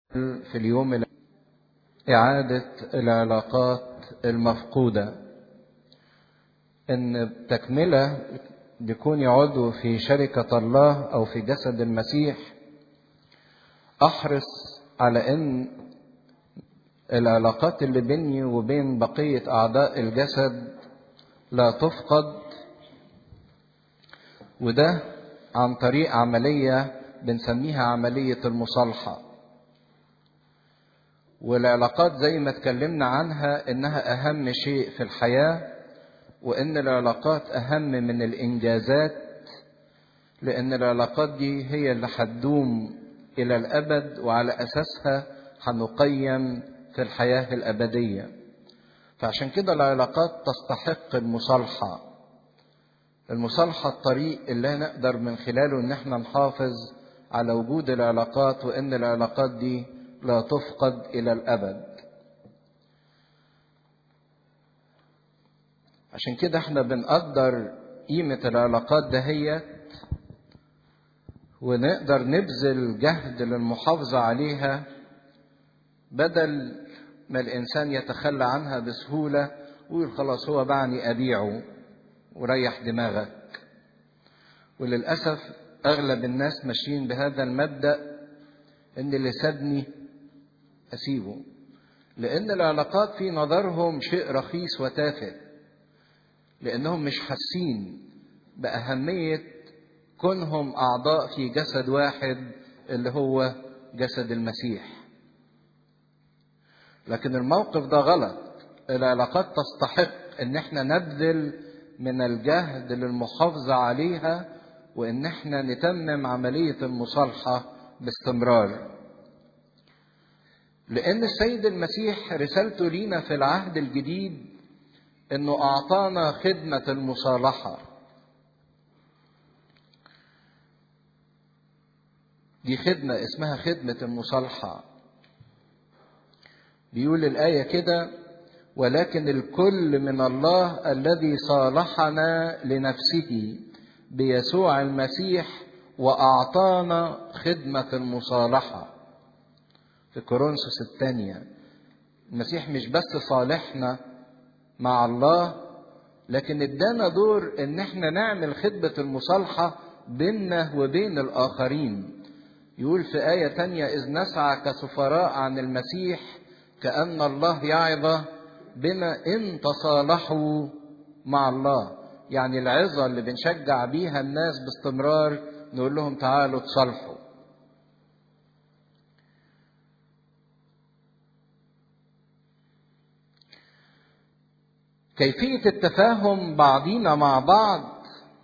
في اليوم إعادة العلاقات المفقودة إن تكملة بيكون عضو في شركة الله أو في جسد المسيح أحرص على إن العلاقات اللي بيني وبين بقية أعضاء الجسد لا تفقد وده عن طريق عملية بنسميها عملية المصالحة والعلاقات زي ما اتكلمنا عنها انها اهم شيء في الحياة وان العلاقات اهم من الانجازات لان العلاقات دي هي اللي هتدوم الى الابد وعلى اساسها هنقيم في الحياة الابدية فعشان كده العلاقات تستحق المصالحة المصالحة الطريق اللي نقدر من خلاله ان احنا نحافظ على وجود العلاقات وان العلاقات دي لا تفقد الى الابد عشان كده احنا بنقدر قيمة العلاقات دهيت ونقدر نبذل جهد للمحافظة عليها بدل ما الإنسان يتخلى عنها بسهولة ويقول خلاص هو بعني أبيعه وريح دماغك وللأسف أغلب الناس ماشيين بهذا المبدأ إن اللي سابني أسيبه لأن العلاقات في نظرهم شيء رخيص وتافه لأنهم مش حاسين بأهمية كونهم أعضاء في جسد واحد اللي هو جسد المسيح لكن الموقف ده غلط العلاقات تستحق ان احنا نبذل من الجهد للمحافظة عليها وان احنا نتمم عملية المصالحة باستمرار لان السيد المسيح رسالته لينا في العهد الجديد انه اعطانا خدمة المصالحة دي خدمة اسمها خدمة المصالحة بيقول الآية كده ولكن الكل من الله الذي صالحنا لنفسه بيسوع المسيح وأعطانا خدمة المصالحة في كورنثوس الثانية المسيح مش بس صالحنا مع الله لكن ادانا دور ان احنا نعمل خدمة المصالحة بيننا وبين الآخرين يقول في آية تانية إذ نسعى كسفراء عن المسيح كأن الله يعظ بنا إن تصالحوا مع الله يعني العظة اللي بنشجع بيها الناس باستمرار نقول لهم تعالوا تصالحوا كيفية التفاهم بعضينا مع بعض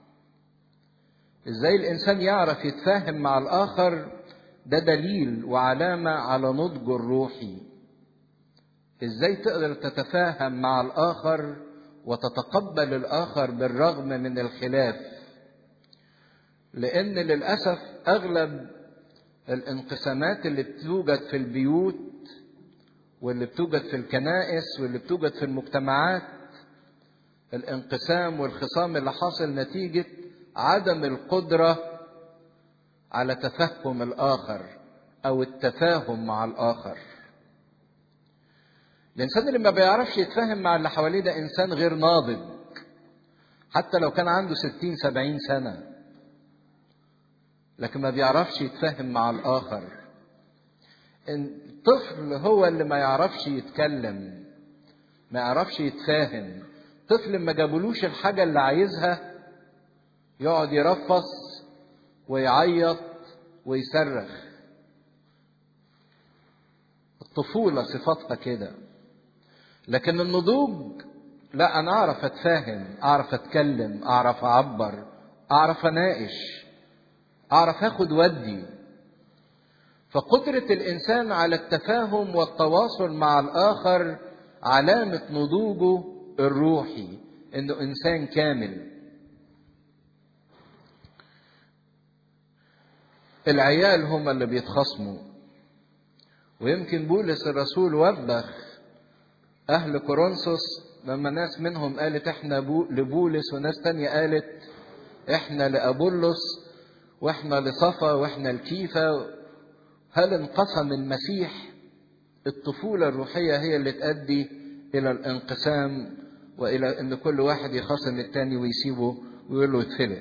ازاي الانسان يعرف يتفاهم مع الاخر ده دليل وعلامة على نضجه الروحي ازاي تقدر تتفاهم مع الاخر وتتقبل الاخر بالرغم من الخلاف لان للاسف اغلب الانقسامات اللي بتوجد في البيوت واللي بتوجد في الكنائس واللي بتوجد في المجتمعات الانقسام والخصام اللي حاصل نتيجة عدم القدرة على تفهم الآخر أو التفاهم مع الآخر. الإنسان اللي ما بيعرفش يتفاهم مع اللي حواليه ده إنسان غير ناضج. حتى لو كان عنده ستين سبعين سنة. لكن ما بيعرفش يتفاهم مع الآخر. الطفل هو اللي ما يعرفش يتكلم. ما يعرفش يتفاهم. طفل ما جابولوش الحاجة اللي عايزها يقعد يرفص ويعيط ويصرخ الطفولة صفاتها كده لكن النضوج لا أنا أعرف أتفاهم أعرف أتكلم أعرف أعبر أعرف أناقش أعرف أخد ودي فقدرة الإنسان على التفاهم والتواصل مع الآخر علامة نضوجه الروحي انه انسان كامل العيال هم اللي بيتخاصموا ويمكن بولس الرسول وبخ اهل كورنثوس لما ناس منهم قالت احنا لبولس وناس تانية قالت احنا لابولس واحنا لصفا واحنا لكيفا هل انقسم المسيح الطفولة الروحية هي اللي تؤدي إلى الانقسام وإلى أن كل واحد يخاصم التاني ويسيبه ويقول له اتفلق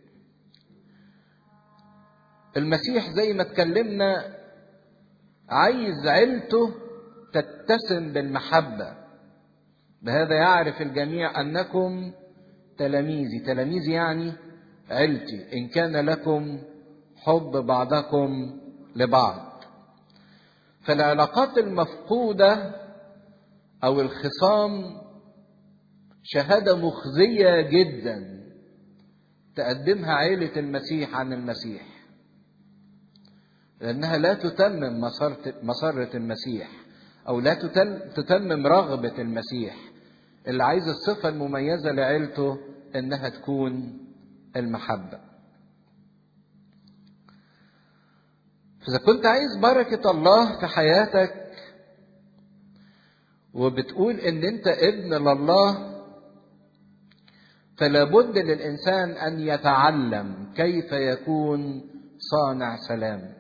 المسيح زي ما اتكلمنا عايز عيلته تتسم بالمحبة بهذا يعرف الجميع أنكم تلاميذي تلاميذي يعني عيلتي إن كان لكم حب بعضكم لبعض فالعلاقات المفقودة أو الخصام شهادة مخزية جدا تقدمها عيلة المسيح عن المسيح لأنها لا تتمم مسرة المسيح أو لا تتمم رغبة المسيح اللي عايز الصفة المميزة لعيلته إنها تكون المحبة فإذا كنت عايز بركة الله في حياتك وبتقول إن أنت ابن لله فلا بد للإنسان أن يتعلم كيف يكون صانع سلام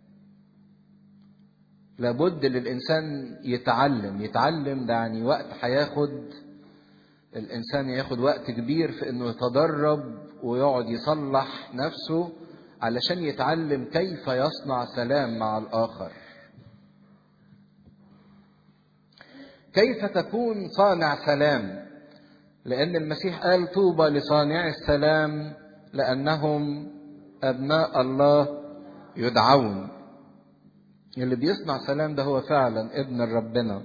لابد للإنسان يتعلم يتعلم ده يعني وقت هياخد الإنسان ياخد وقت كبير في إنه يتدرب ويقعد يصلح نفسه علشان يتعلم كيف يصنع سلام مع الآخر كيف تكون صانع سلام لأن المسيح قال طوبى لصانع السلام لأنهم أبناء الله يدعون اللي بيصنع سلام ده هو فعلا ابن ربنا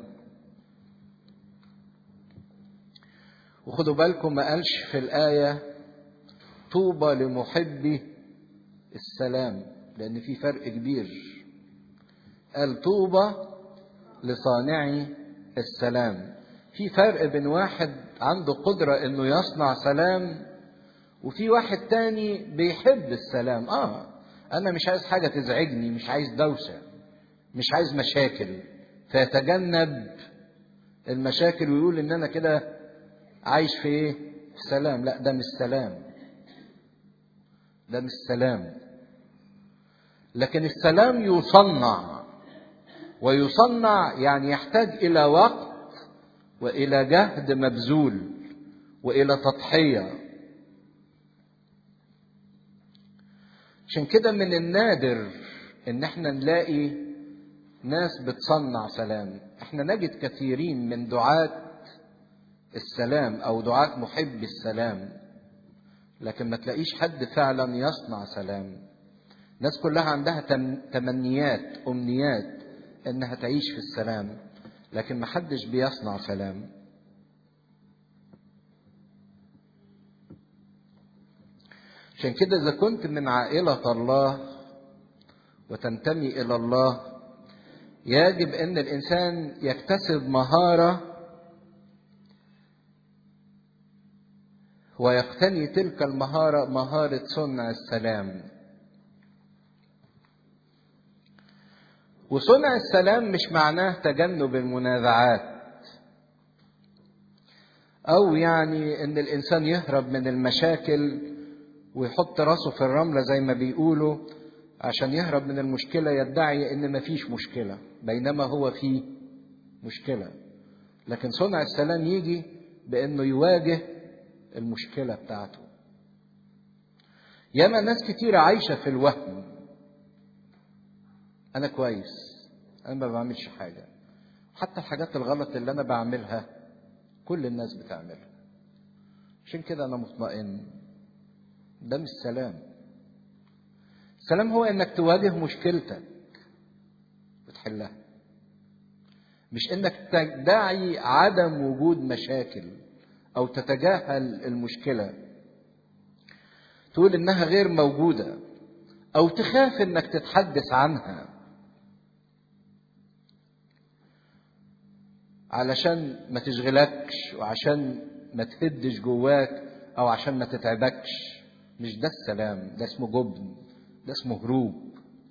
وخدوا بالكم ما قالش في الآية طوبى لمحبي السلام لأن في فرق كبير قال طوبى لصانعي السلام في فرق بين واحد عنده قدرة انه يصنع سلام وفي واحد تاني بيحب السلام اه انا مش عايز حاجة تزعجني مش عايز دوشة مش عايز مشاكل فيتجنب المشاكل ويقول ان انا كده عايش في ايه في سلام لا ده مش سلام ده مش سلام لكن السلام يصنع ويصنع يعني يحتاج الى وقت والى جهد مبذول والى تضحيه عشان كده من النادر ان احنا نلاقي ناس بتصنع سلام احنا نجد كثيرين من دعاة السلام او دعاة محب السلام لكن ما تلاقيش حد فعلا يصنع سلام الناس كلها عندها تمنيات امنيات انها تعيش في السلام لكن ما حدش بيصنع سلام عشان كده اذا كنت من عائله الله وتنتمي الى الله يجب ان الانسان يكتسب مهاره ويقتني تلك المهاره مهاره صنع السلام وصنع السلام مش معناه تجنب المنازعات او يعني ان الانسان يهرب من المشاكل ويحط راسه في الرمله زي ما بيقولوا عشان يهرب من المشكله يدعي ان مفيش مشكله بينما هو في مشكله لكن صنع السلام يجي بانه يواجه المشكله بتاعته ياما ناس كتير عايشه في الوهم انا كويس انا ما بعملش حاجه حتى الحاجات الغلط اللي انا بعملها كل الناس بتعملها عشان كده انا مطمئن ده مش سلام السلام هو انك تواجه مشكلتك وتحلها مش انك تدعي عدم وجود مشاكل او تتجاهل المشكله تقول انها غير موجوده او تخاف انك تتحدث عنها علشان ما تشغلكش وعشان ما تهدش جواك او عشان ما تتعبكش مش ده السلام ده اسمه جبن ده اسمه هروب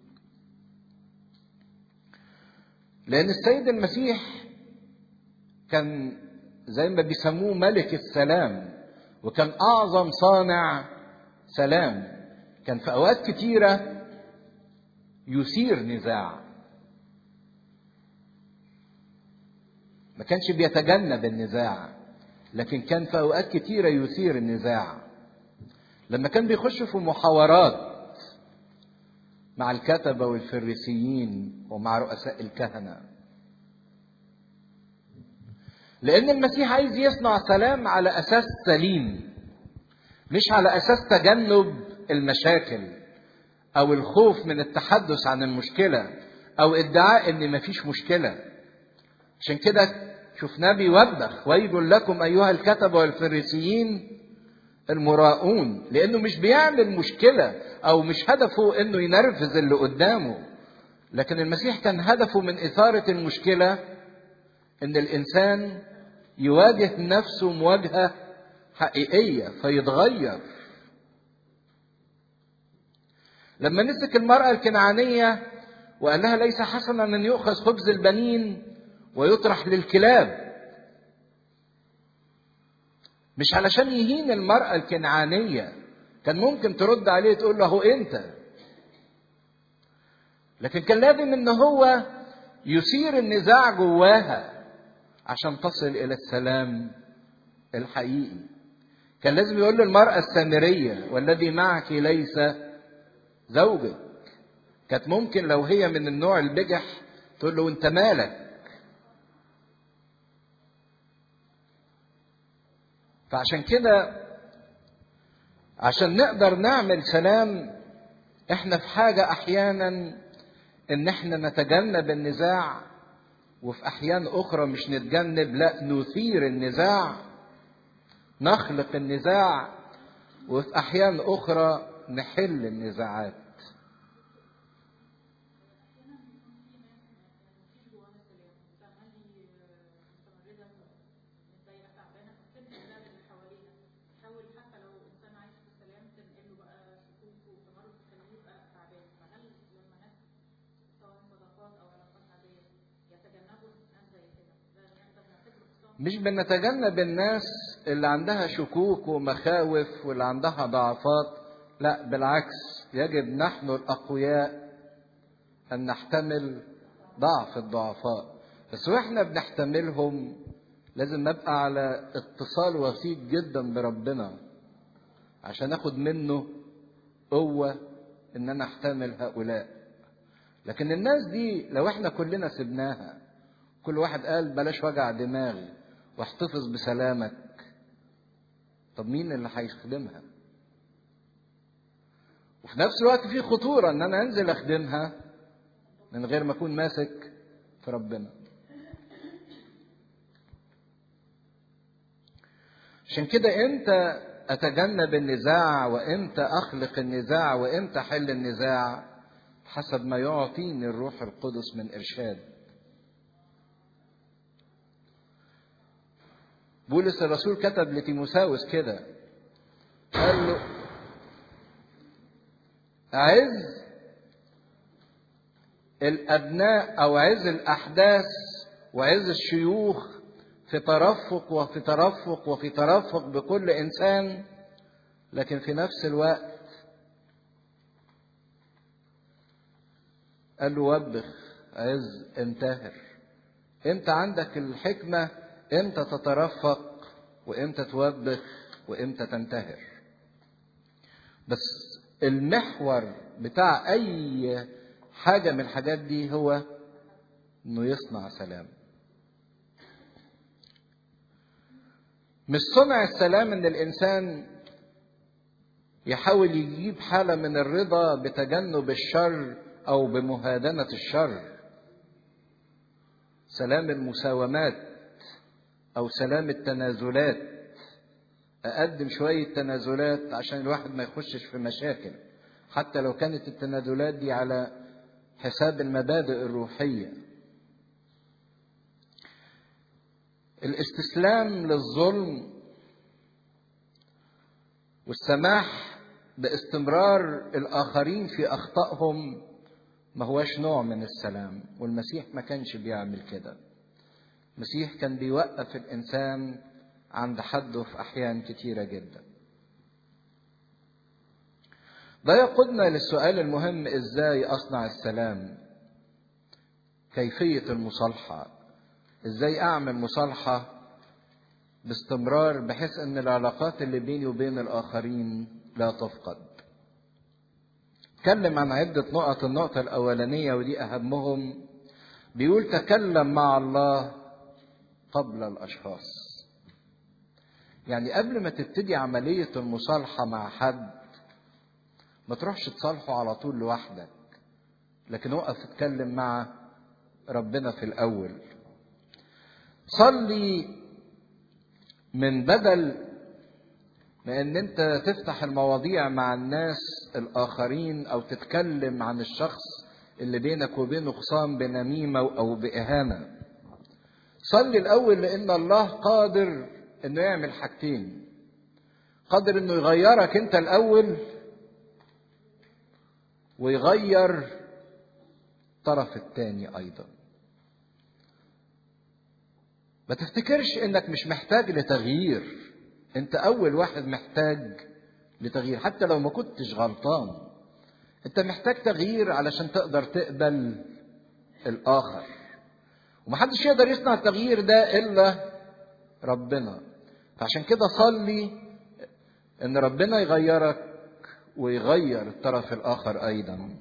لان السيد المسيح كان زي ما بيسموه ملك السلام وكان اعظم صانع سلام كان في اوقات كتيره يثير نزاع ما كانش بيتجنب النزاع لكن كان في اوقات كتيره يثير النزاع لما كان بيخش في محاورات مع الكتبه والفريسيين ومع رؤساء الكهنه لان المسيح عايز يصنع سلام على اساس سليم مش على اساس تجنب المشاكل او الخوف من التحدث عن المشكله او ادعاء ان مفيش مشكله عشان كده شفناه بيوبخ ويل لكم ايها الكتبه والفريسيين المراؤون لانه مش بيعمل مشكله او مش هدفه انه ينرفز اللي قدامه لكن المسيح كان هدفه من اثاره المشكله ان الانسان يواجه نفسه مواجهه حقيقيه فيتغير لما مسك المراه الكنعانيه وقال لها ليس حسنا ان يؤخذ خبز البنين ويطرح للكلاب مش علشان يهين المرأة الكنعانية كان ممكن ترد عليه تقول له هو انت لكن كان لازم ان هو يثير النزاع جواها عشان تصل الى السلام الحقيقي كان لازم يقول للمرأة السامرية والذي معك ليس زوجك كانت ممكن لو هي من النوع البجح تقول له انت مالك فعشان كده عشان نقدر نعمل سلام احنا في حاجة احيانا ان احنا نتجنب النزاع وفي احيان اخرى مش نتجنب لا نثير النزاع نخلق النزاع وفي احيان اخرى نحل النزاعات مش بنتجنب الناس اللي عندها شكوك ومخاوف واللي عندها ضعفات لا بالعكس يجب نحن الاقوياء ان نحتمل ضعف الضعفاء بس واحنا بنحتملهم لازم نبقى على اتصال وثيق جدا بربنا عشان اخد منه قوة ان انا احتمل هؤلاء لكن الناس دي لو احنا كلنا سبناها كل واحد قال بلاش وجع دماغ واحتفظ بسلامك طب مين اللي هيخدمها وفي نفس الوقت في خطورة ان انا انزل اخدمها من غير ما اكون ماسك في ربنا عشان كده امتى اتجنب النزاع وامتى اخلق النزاع وامتى احل النزاع حسب ما يعطيني الروح القدس من ارشاد بولس الرسول كتب لتيموساوس كده قال له عز الابناء او عز الاحداث وعز الشيوخ في ترفق وفي ترفق وفي ترفق بكل انسان لكن في نفس الوقت قال له وبخ عز انتهر انت عندك الحكمه امتى تترفق وامتى توبخ وامتى تنتهر بس المحور بتاع اي حاجه من الحاجات دي هو انه يصنع سلام مش صنع السلام ان الانسان يحاول يجيب حاله من الرضا بتجنب الشر او بمهادنه الشر سلام المساومات او سلام التنازلات اقدم شويه تنازلات عشان الواحد ما يخشش في مشاكل حتى لو كانت التنازلات دي على حساب المبادئ الروحيه الاستسلام للظلم والسماح باستمرار الاخرين في اخطائهم ما هوش نوع من السلام والمسيح ما كانش بيعمل كده المسيح كان بيوقف الانسان عند حده في احيان كتيره جدا ده يقودنا للسؤال المهم ازاي اصنع السلام كيفيه المصالحه ازاي اعمل مصالحة باستمرار بحيث ان العلاقات اللي بيني وبين الاخرين لا تفقد اتكلم عن عدة نقط النقطة الاولانية ودي اهمهم بيقول تكلم مع الله قبل الاشخاص يعني قبل ما تبتدي عملية المصالحة مع حد ما تروحش تصالحه على طول لوحدك لكن وقف اتكلم مع ربنا في الاول صلي من بدل ما ان انت تفتح المواضيع مع الناس الاخرين او تتكلم عن الشخص اللي بينك وبينه خصام بنميمه او باهانه صلي الاول لان الله قادر انه يعمل حاجتين قادر انه يغيرك انت الاول ويغير الطرف الثاني ايضا ما تفتكرش انك مش محتاج لتغيير انت اول واحد محتاج لتغيير حتى لو ما كنتش غلطان انت محتاج تغيير علشان تقدر تقبل الاخر ومحدش يقدر يصنع التغيير ده الا ربنا فعشان كده صلي ان ربنا يغيرك ويغير الطرف الاخر ايضا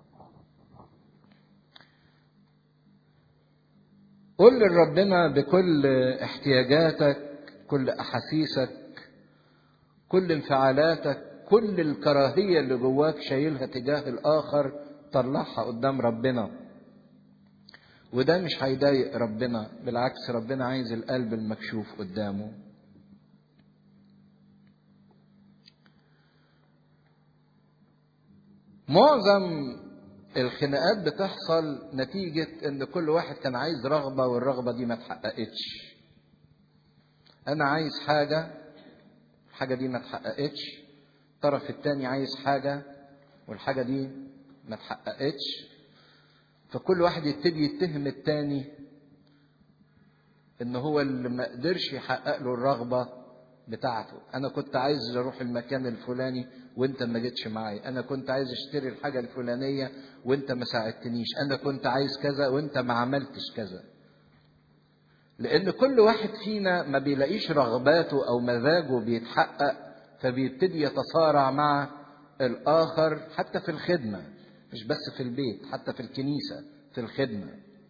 قل لربنا بكل احتياجاتك كل احاسيسك كل انفعالاتك كل الكراهيه اللي جواك شايلها تجاه الاخر طلعها قدام ربنا وده مش هيضايق ربنا بالعكس ربنا عايز القلب المكشوف قدامه معظم الخناقات بتحصل نتيجة ان كل واحد كان عايز رغبة والرغبة دي ما اتحققتش انا عايز حاجة الحاجة دي ما اتحققتش الطرف التاني عايز حاجة والحاجة دي ما اتحققتش فكل واحد يبتدي يتهم التاني ان هو اللي ما قدرش يحقق له الرغبة بتاعته انا كنت عايز اروح المكان الفلاني وانت ما جيتش معايا انا كنت عايز اشتري الحاجة الفلانية وانت ما ساعدتنيش انا كنت عايز كذا وانت ما عملتش كذا لان كل واحد فينا ما بيلاقيش رغباته او مزاجه بيتحقق فبيبتدي يتصارع مع الاخر حتى في الخدمه مش بس في البيت حتى في الكنيسه في الخدمه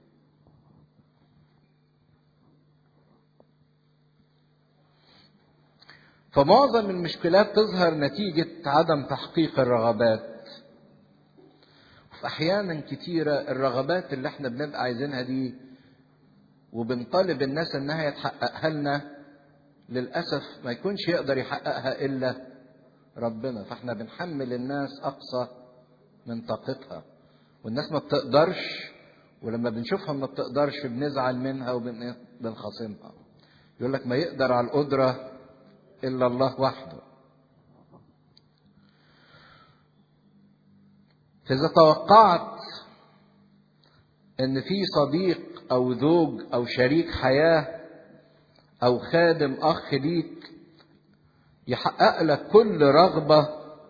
فمعظم المشكلات تظهر نتيجه عدم تحقيق الرغبات وفي احيانا كتيره الرغبات اللي احنا بنبقى عايزينها دي وبنطالب الناس انها يتحققها لنا للاسف ما يكونش يقدر يحققها الا ربنا فاحنا بنحمل الناس اقصى من طاقتها والناس ما بتقدرش ولما بنشوفها ما بتقدرش بنزعل منها وبنخاصمها يقول لك ما يقدر على القدرة إلا الله وحده فإذا توقعت إن في صديق أو زوج أو شريك حياة أو خادم أخ ليك يحقق لك كل رغبة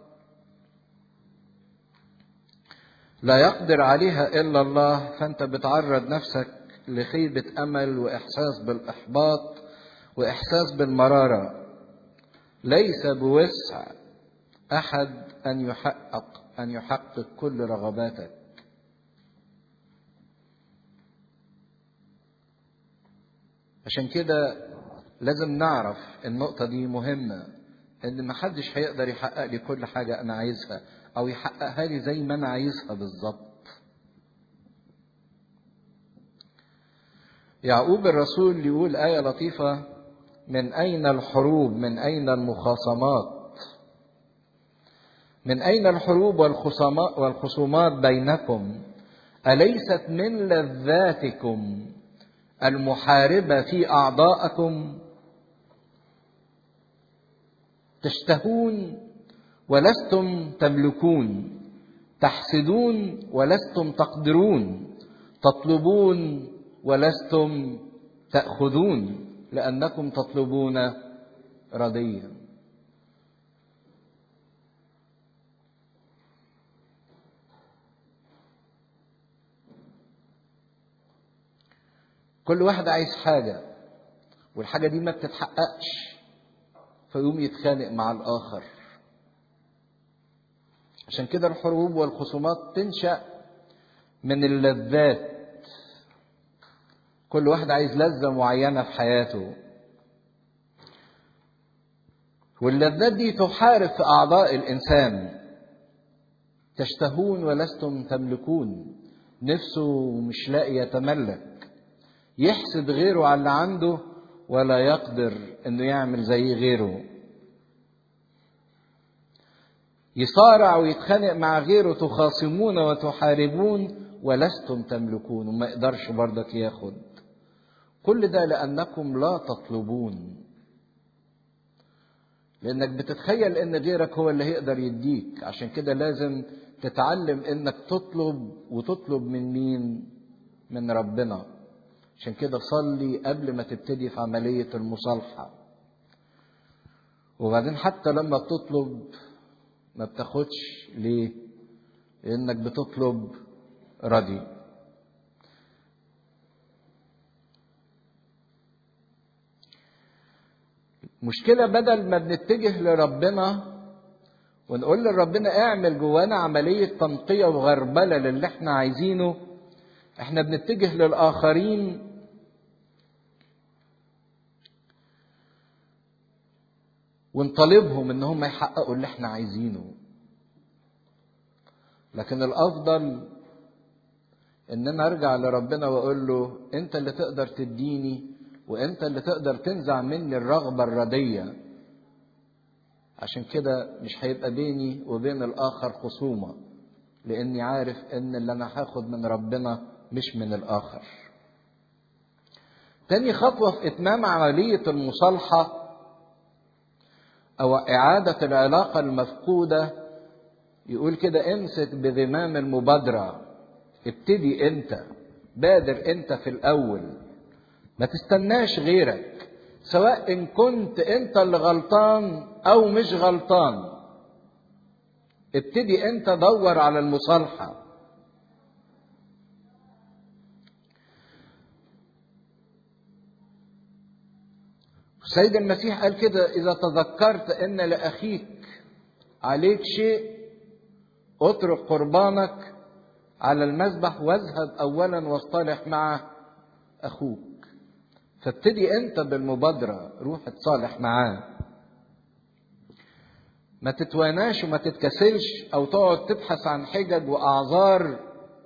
لا يقدر عليها إلا الله فأنت بتعرض نفسك لخيبة أمل وإحساس بالإحباط وإحساس بالمرارة ليس بوسع أحد أن يحقق أن يحقق كل رغباتك عشان كده لازم نعرف النقطة دي مهمة إن محدش هيقدر يحقق لي كل حاجة أنا عايزها أو يحققها لي زي ما أنا عايزها بالظبط. يعقوب الرسول يقول آية لطيفة من أين الحروب من أين المخاصمات من أين الحروب والخصومات والخصومات بينكم أليست من لذاتكم المحاربة في أعضائكم تشتهون ولستم تملكون تحسدون ولستم تقدرون تطلبون ولستم تأخذون لأنكم تطلبون رديا كل واحد عايز حاجة والحاجة دي ما بتتحققش فيقوم يتخانق مع الآخر عشان كده الحروب والخصومات تنشأ من اللذات كل واحد عايز لذة معينة في حياته واللذات دي تحارب في أعضاء الإنسان تشتهون ولستم تملكون نفسه مش لاقي يتملك يحسد غيره على اللي عنده ولا يقدر انه يعمل زي غيره يصارع ويتخانق مع غيره تخاصمون وتحاربون ولستم تملكون وما يقدرش برضك ياخد كل ده لانكم لا تطلبون لانك بتتخيل ان غيرك هو اللي هيقدر يديك عشان كده لازم تتعلم انك تطلب وتطلب من مين من ربنا عشان كده صلي قبل ما تبتدي في عملية المصالحة وبعدين حتى لما بتطلب ما بتاخدش ليه لانك بتطلب ردي مشكلة بدل ما بنتجه لربنا ونقول لربنا اعمل جوانا عملية تنقية وغربلة للي احنا عايزينه احنا بنتجه للآخرين ونطالبهم ان هم يحققوا اللي احنا عايزينه لكن الافضل ان انا ارجع لربنا واقول له انت اللي تقدر تديني وانت اللي تقدر تنزع مني الرغبة الردية عشان كده مش هيبقى بيني وبين الاخر خصومة لاني عارف ان اللي انا هاخد من ربنا مش من الاخر تاني خطوة في اتمام عملية المصالحة او اعادة العلاقة المفقودة يقول كده امسك بذمام المبادرة ابتدي انت بادر انت في الاول ما تستناش غيرك سواء ان كنت انت اللي غلطان او مش غلطان ابتدي انت دور على المصالحة السيد المسيح قال كده اذا تذكرت ان لاخيك عليك شيء اترك قربانك على المذبح واذهب اولا واصطلح مع اخوك فابتدي انت بالمبادرة روح اتصالح معاه ما تتواناش وما تتكسلش او تقعد تبحث عن حجج واعذار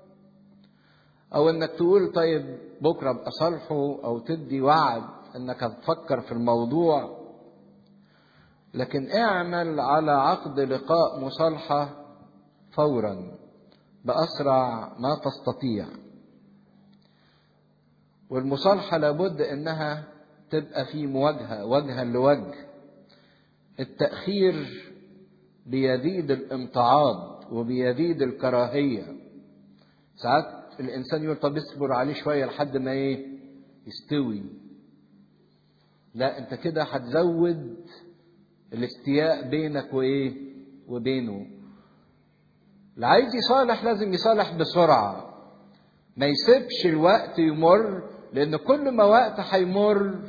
او انك تقول طيب بكره ابقى صالحه او تدي وعد انك هتفكر في الموضوع لكن اعمل على عقد لقاء مصالحه فورا باسرع ما تستطيع والمصالحه لابد انها تبقى في مواجهه وجها لوجه التاخير بيزيد الامتعاض وبيزيد الكراهيه ساعات الانسان يقول طب اصبر عليه شويه لحد ما ايه يستوي لا انت كده هتزود الاستياء بينك وايه وبينه اللي عايز يصالح لازم يصالح بسرعه ما يسيبش الوقت يمر لان كل ما وقت هيمر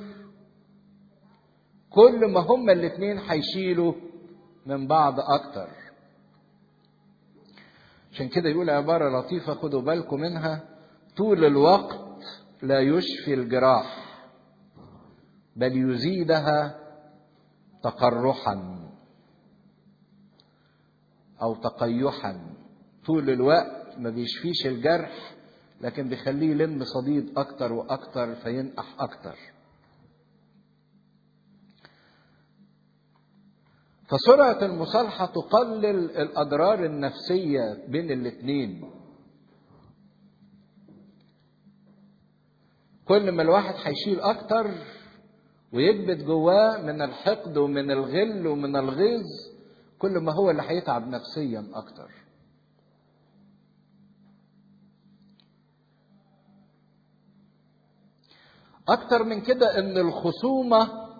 كل ما هما الاتنين هيشيلوا من بعض اكتر عشان كده يقول عبارة لطيفة خدوا بالكم منها طول الوقت لا يشفي الجراح بل يزيدها تقرحا او تقيحا طول الوقت ما بيشفيش الجرح لكن بيخليه يلم صديد اكتر واكتر فينقح اكتر فسرعة المصالحة تقلل الأضرار النفسية بين الاتنين كل ما الواحد هيشيل أكتر ويكبت جواه من الحقد ومن الغل ومن الغيظ كل ما هو اللي هيتعب نفسيا أكتر أكتر من كده إن الخصومة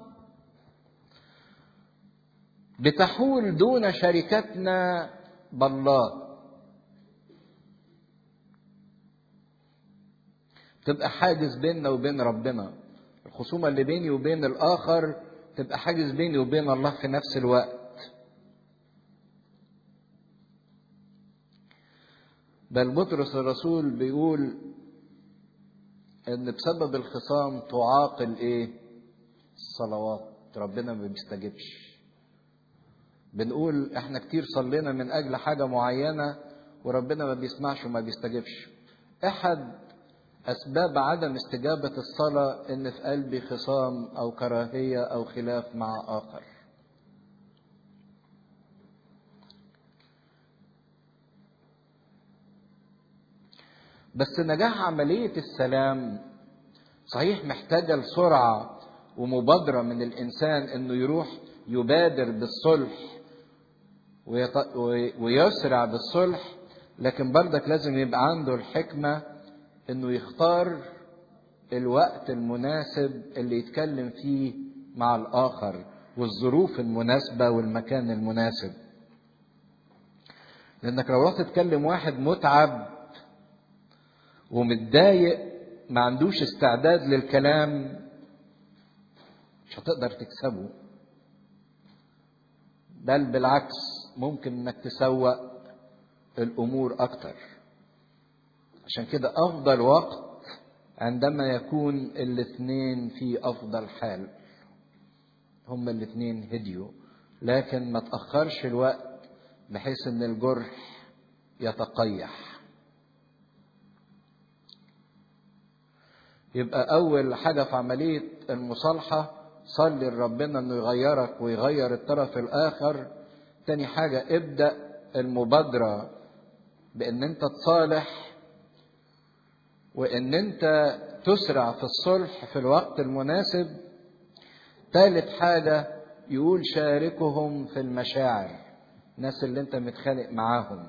بتحول دون شركتنا بالله تبقى حاجز بيننا وبين ربنا الخصومة اللي بيني وبين الآخر تبقى حاجز بيني وبين الله في نفس الوقت بل بطرس الرسول بيقول ان بسبب الخصام تعاقل ايه الصلوات ربنا ما بيستجبش بنقول احنا كتير صلينا من اجل حاجه معينه وربنا ما بيسمعش وما بيستجبش احد اسباب عدم استجابه الصلاه ان في قلبي خصام او كراهيه او خلاف مع اخر بس نجاح عمليه السلام صحيح محتاجه لسرعه ومبادره من الانسان انه يروح يبادر بالصلح ويسرع بالصلح لكن برضك لازم يبقى عنده الحكمة انه يختار الوقت المناسب اللي يتكلم فيه مع الآخر والظروف المناسبة والمكان المناسب لأنك لو رحت تكلم واحد متعب ومتضايق ما عندوش استعداد للكلام مش هتقدر تكسبه بل بالعكس ممكن انك تسوق الامور اكتر عشان كده افضل وقت عندما يكون الاثنين في افضل حال هما الاثنين هديوا لكن ما تاخرش الوقت بحيث ان الجرح يتقيح يبقى اول حاجه في عمليه المصالحه صلي لربنا انه يغيرك ويغير الطرف الاخر تاني حاجة ابدأ المبادرة بان انت تصالح وان انت تسرع في الصلح في الوقت المناسب تالت حاجة يقول شاركهم في المشاعر الناس اللي انت متخانق معاهم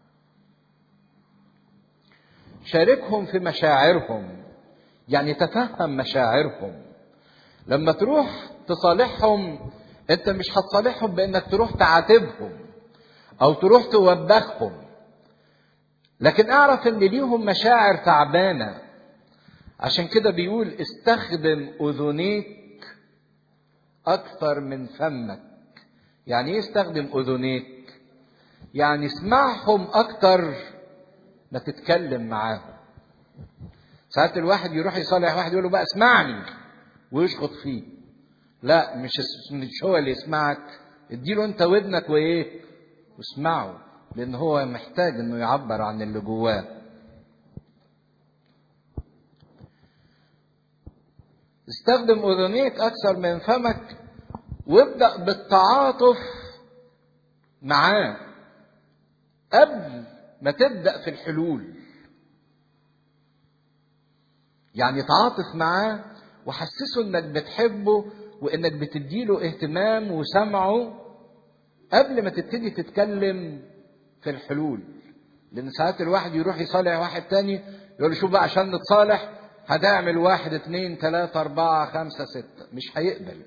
شاركهم في مشاعرهم يعني تفهم مشاعرهم لما تروح تصالحهم انت مش هتصالحهم بانك تروح تعاتبهم او تروح توبخهم لكن اعرف ان ليهم مشاعر تعبانه عشان كده بيقول استخدم اذنيك اكثر من فمك يعني ايه استخدم اذنيك يعني اسمعهم اكتر ما تتكلم معاهم ساعات الواحد يروح يصالح واحد يقول له بقى اسمعني ويشخط فيه لا مش مش هو اللي يسمعك اديله انت ودنك وايه واسمعه لان هو محتاج انه يعبر عن اللي جواه استخدم اذنيك اكثر من فمك وابدا بالتعاطف معاه قبل ما تبدا في الحلول يعني تعاطف معاه وحسسه انك بتحبه وانك بتديله اهتمام وسمعه قبل ما تبتدي تتكلم في الحلول لان ساعات الواحد يروح يصالح واحد تاني يقول له شوف بقى عشان نتصالح هتعمل واحد اتنين تلاتة اربعة خمسة ستة مش هيقبل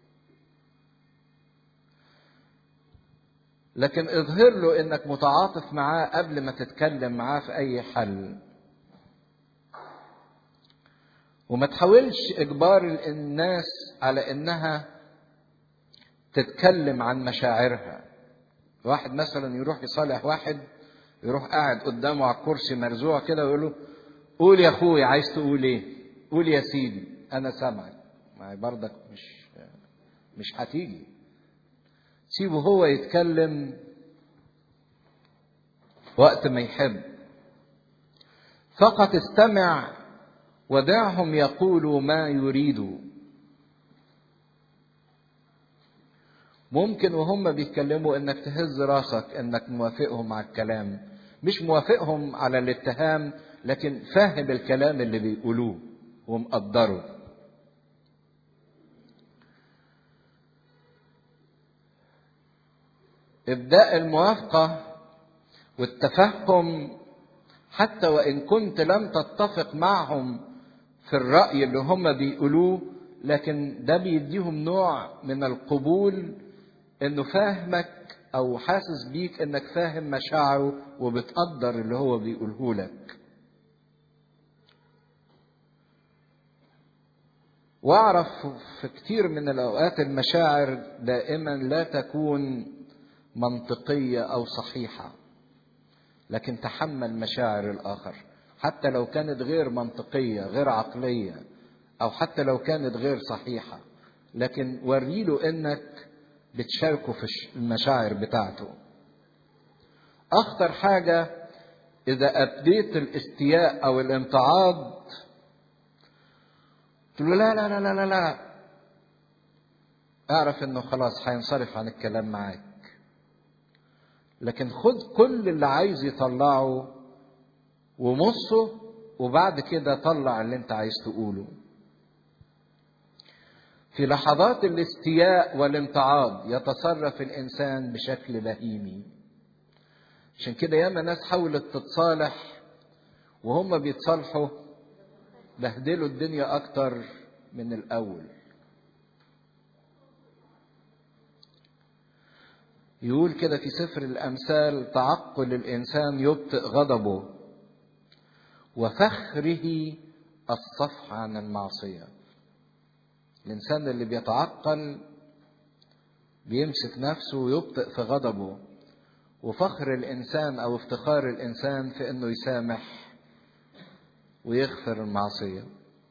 لكن اظهر له انك متعاطف معاه قبل ما تتكلم معاه في اي حل وما تحاولش اجبار الناس على انها تتكلم عن مشاعرها واحد مثلا يروح يصالح واحد يروح قاعد قدامه على الكرسي مرزوع كده ويقول له قول يا اخويا عايز تقول ايه قول يا سيدي انا سامعك ما برضك مش مش هتيجي سيبه هو يتكلم وقت ما يحب فقط استمع ودعهم يقولوا ما يريدوا ممكن وهم بيتكلموا انك تهز راسك انك موافقهم على الكلام مش موافقهم على الاتهام لكن فاهم الكلام اللي بيقولوه ومقدره ابداء الموافقه والتفهم حتى وان كنت لم تتفق معهم في الراي اللي هم بيقولوه لكن ده بيديهم نوع من القبول انه فاهمك او حاسس بيك انك فاهم مشاعره وبتقدر اللي هو بيقوله لك واعرف في كتير من الاوقات المشاعر دائما لا تكون منطقيه او صحيحه لكن تحمل مشاعر الاخر حتى لو كانت غير منطقيه غير عقليه او حتى لو كانت غير صحيحه لكن وريله انك بتشاركه في المشاعر بتاعته اخطر حاجه اذا ابديت الاستياء او الامتعاض تقول له لا لا لا لا لا لا اعرف انه خلاص هينصرف عن الكلام معاك لكن خد كل اللي عايز يطلعه ومصه وبعد كده طلع اللي انت عايز تقوله في لحظات الاستياء والامتعاض يتصرف الانسان بشكل بهيمي عشان كده ياما ناس حاولت تتصالح وهم بيتصالحوا بهدلوا الدنيا اكتر من الاول يقول كده في سفر الامثال تعقل الانسان يبطئ غضبه وفخره الصفح عن المعصيه الانسان اللي بيتعقل بيمسك نفسه ويبطئ في غضبه وفخر الانسان او افتخار الانسان في انه يسامح ويغفر المعصيه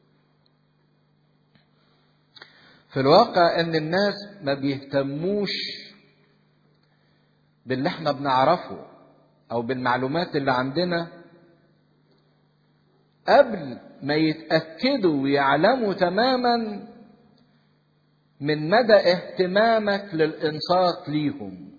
في الواقع ان الناس ما بيهتموش باللي احنا بنعرفه او بالمعلومات اللي عندنا قبل ما يتاكدوا ويعلموا تماما من مدى اهتمامك للانصات ليهم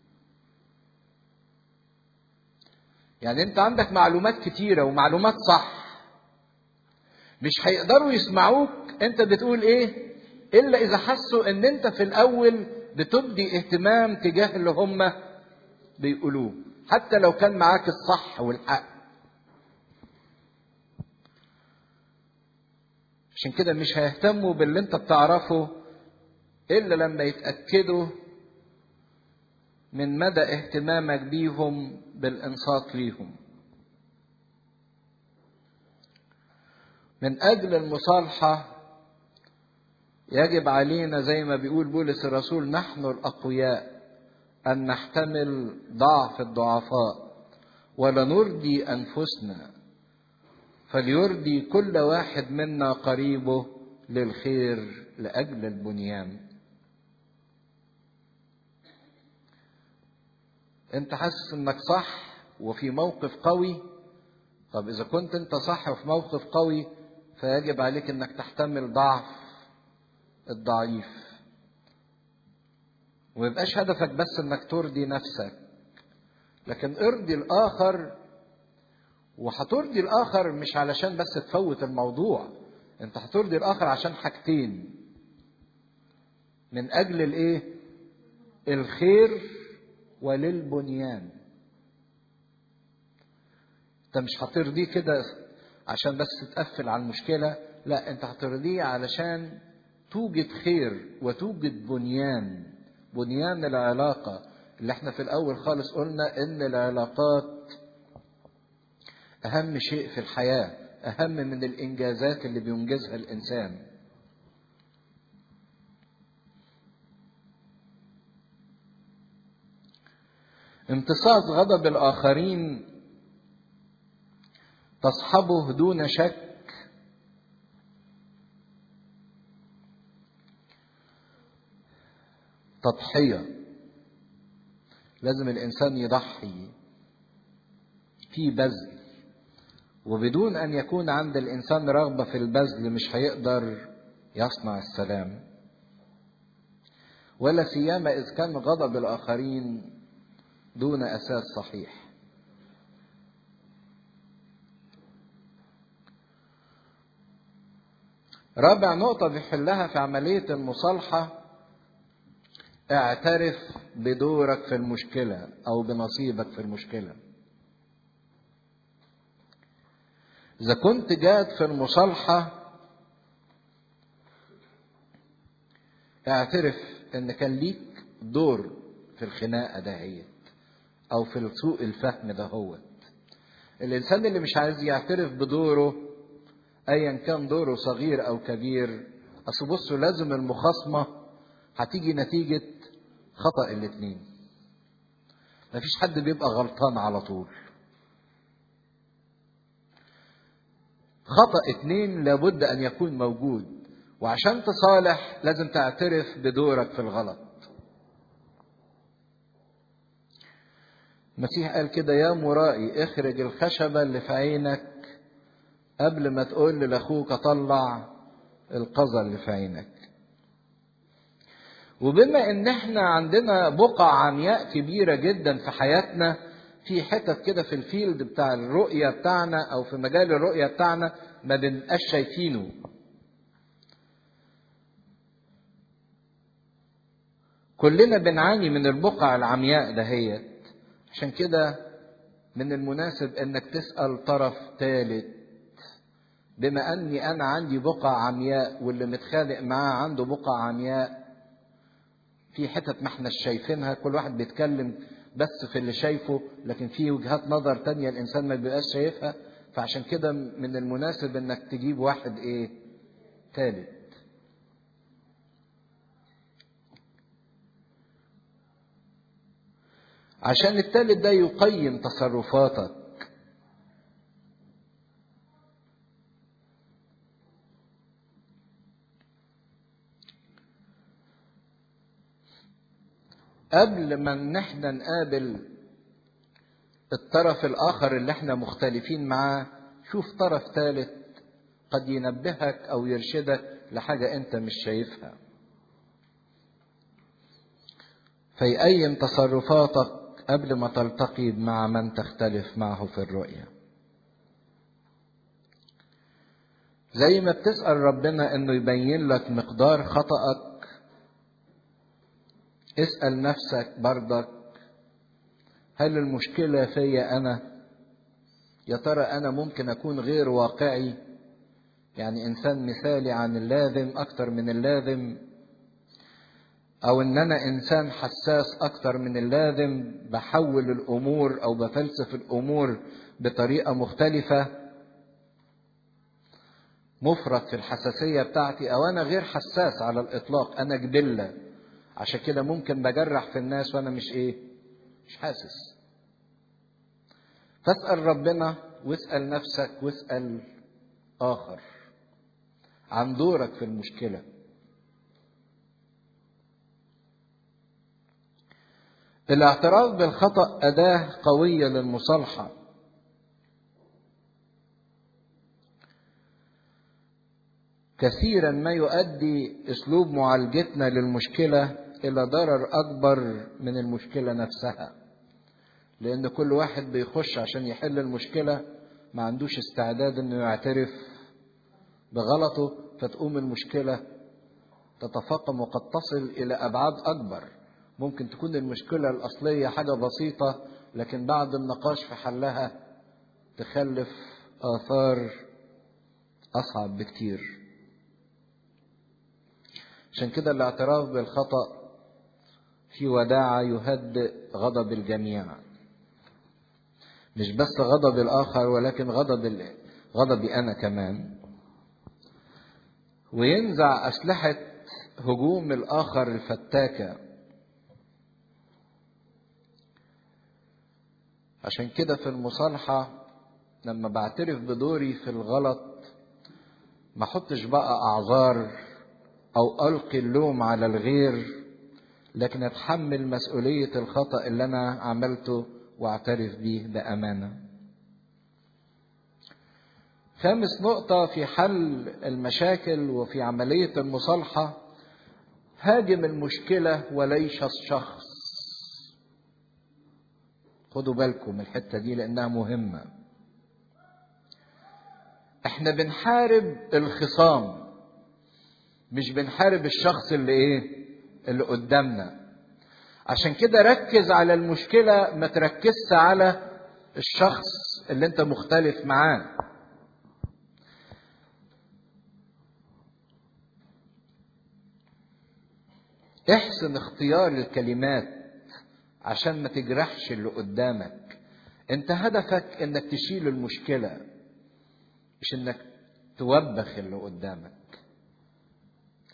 يعني انت عندك معلومات كتيره ومعلومات صح مش هيقدروا يسمعوك انت بتقول ايه الا اذا حسوا ان انت في الاول بتبدي اهتمام تجاه اللي هم بيقولوه حتى لو كان معاك الصح والحق عشان كده مش هيهتموا باللي انت بتعرفه الا لما يتاكدوا من مدى اهتمامك بيهم بالانصات ليهم من اجل المصالحه يجب علينا زي ما بيقول بولس الرسول نحن الاقوياء ان نحتمل ضعف الضعفاء ولا نرضي انفسنا فليرضي كل واحد منا قريبه للخير لاجل البنيان انت حاسس انك صح وفي موقف قوي طب اذا كنت انت صح وفي موقف قوي فيجب عليك انك تحتمل ضعف الضعيف وميبقاش هدفك بس انك ترضي نفسك لكن ارضي الاخر وهترضي الاخر مش علشان بس تفوت الموضوع انت هترضي الاخر عشان حاجتين من اجل الايه الخير وللبنيان انت مش هترضيه كده عشان بس تقفل على المشكلة لا انت هترضيه علشان توجد خير وتوجد بنيان بنيان العلاقة اللي احنا في الاول خالص قلنا ان العلاقات اهم شيء في الحياة اهم من الانجازات اللي بينجزها الانسان امتصاص غضب الآخرين تصحبه دون شك تضحية لازم الإنسان يضحي في بذل وبدون أن يكون عند الإنسان رغبة في البذل مش هيقدر يصنع السلام ولا سيما إذ كان غضب الآخرين دون اساس صحيح رابع نقطة بيحلها في عملية المصالحة اعترف بدورك في المشكلة أو بنصيبك في المشكلة. إذا كنت جاد في المصالحة اعترف إن كان ليك دور في الخناقة دهيت. او في سوء الفهم ده هو الانسان اللي مش عايز يعترف بدوره ايا كان دوره صغير او كبير اصل بصوا لازم المخاصمه هتيجي نتيجه خطا الاثنين مفيش حد بيبقى غلطان على طول خطا اتنين لابد ان يكون موجود وعشان تصالح لازم تعترف بدورك في الغلط المسيح قال كده يا مرائي اخرج الخشبة اللي في عينك قبل ما تقول لاخوك طلع القذى اللي في عينك وبما ان احنا عندنا بقع عمياء كبيرة جدا في حياتنا في حتت كده في الفيلد بتاع الرؤية بتاعنا او في مجال الرؤية بتاعنا ما بنبقاش شايفينه كلنا بنعاني من البقع العمياء دهيت عشان كده من المناسب انك تسأل طرف ثالث بما اني انا عندي بقع عمياء واللي متخانق معاه عنده بقع عمياء في حتت ما احنا شايفينها كل واحد بيتكلم بس في اللي شايفه لكن في وجهات نظر تانية الانسان ما بيبقاش شايفها فعشان كده من المناسب انك تجيب واحد ايه ثالث عشان التالت ده يقيم تصرفاتك قبل ما ان احنا نقابل الطرف الاخر اللي احنا مختلفين معاه شوف طرف ثالث قد ينبهك او يرشدك لحاجه انت مش شايفها فيقيم تصرفاتك قبل ما تلتقي مع من تختلف معه في الرؤية زي ما بتسأل ربنا انه يبين لك مقدار خطأك اسأل نفسك برضك هل المشكلة فيا أنا يا ترى أنا ممكن أكون غير واقعي يعني إنسان مثالي عن اللازم أكتر من اللازم او ان انا انسان حساس اكتر من اللازم بحول الامور او بفلسف الامور بطريقه مختلفه مفرط في الحساسيه بتاعتي او انا غير حساس على الاطلاق انا جبله عشان كده ممكن بجرح في الناس وانا مش ايه مش حاسس فاسال ربنا واسال نفسك واسال اخر عن دورك في المشكله الاعتراف بالخطأ أداة قوية للمصالحة كثيرا ما يؤدي أسلوب معالجتنا للمشكلة إلى ضرر أكبر من المشكلة نفسها لأن كل واحد بيخش عشان يحل المشكلة ما عندوش استعداد إنه يعترف بغلطه فتقوم المشكلة تتفاقم وقد تصل إلى أبعاد أكبر ممكن تكون المشكلة الأصلية حاجة بسيطة لكن بعد النقاش في حلها تخلف آثار أصعب بكتير عشان كده الاعتراف بالخطأ في وداعة يهدئ غضب الجميع مش بس غضب الآخر ولكن غضب غضبي أنا كمان وينزع أسلحة هجوم الآخر الفتاكة عشان كده في المصالحة لما بعترف بدوري في الغلط ما احطش بقى اعذار او القي اللوم على الغير لكن اتحمل مسؤولية الخطأ اللي انا عملته واعترف بيه بأمانة خامس نقطة في حل المشاكل وفي عملية المصالحة هاجم المشكلة وليس الشخص خدوا بالكم الحتة دي لأنها مهمة احنا بنحارب الخصام مش بنحارب الشخص اللي ايه اللي قدامنا عشان كده ركز على المشكلة ما تركزش على الشخص اللي انت مختلف معاه احسن اختيار الكلمات عشان ما تجرحش اللي قدامك انت هدفك انك تشيل المشكلة مش انك توبخ اللي قدامك